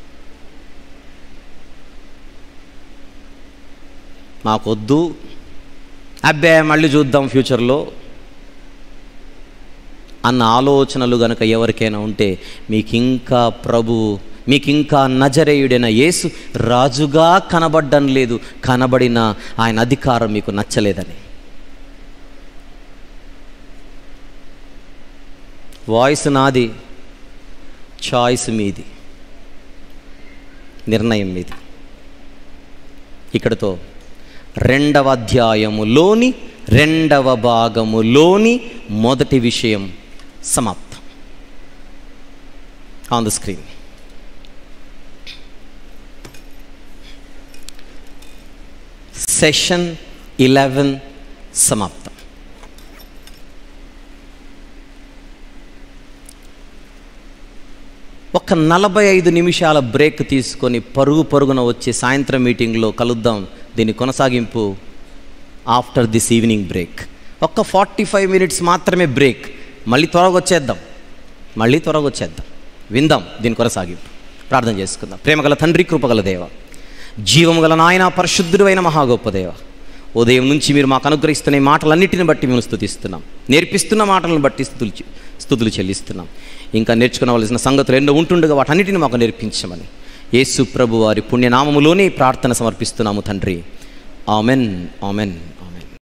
మాకొద్దు అబ్బే మళ్ళీ చూద్దాం ఫ్యూచర్లో అన్న ఆలోచనలు గనక ఎవరికైనా ఉంటే మీకు ఇంకా ప్రభు మీకు ఇంకా నజరేయుడైన యేసు రాజుగా కనబడ్డం లేదు కనబడిన ఆయన అధికారం మీకు నచ్చలేదని వాయిస్ నాది చాయిస్ మీది నిర్ణయం మీది ఇక్కడతో రెండవ అధ్యాయములోని రెండవ భాగములోని మొదటి విషయం సమాప్తం on the screen session eleven సమాప్తం ఒక నలభై ఐదు నిమిషాల బ్రేక్ తీసుకొని పరుగు పరుగున వచ్చి సాయంత్రం మీటింగ్లో కలుద్దాం దీని కొనసాగింపు ఆఫ్టర్ దిస్ ఈవినింగ్ బ్రేక్ ఒక్క ఫార్టీ ఫైవ్ మినిట్స్ మాత్రమే బ్రేక్ మళ్ళీ త్వరగా వచ్చేద్దాం మళ్ళీ త్వరగా వచ్చేద్దాం విందాం దీని కొనసాగింపు ప్రార్థన చేసుకుందాం ప్రేమగల తండ్రి కృపగల దేవ జీవము గల నాయన పరిశుద్ధుడు అయిన మహాగొప్ప దేవ ఉదయం నుంచి మీరు మాకు అనుగ్రహిస్తున్న ఈ మాటలన్నిటిని బట్టి మేము స్థుతిస్తున్నాం నేర్పిస్తున్న మాటలను బట్టి స్థుతులు చె- స్థుతులు చెల్లిస్తున్నాం ఇంకా నేర్చుకునవలసిన సంగతులు ఎన్నో ఉంటుండగా వాటన్నిటిని మాకు నేర్పించమని యేసు ప్రభు వారి పుణ్యనామములోనే ఈ ప్రార్థన సమర్పిస్తున్నాము తండ్రి ఆమెన్ ఆమెన్ ఆమెన్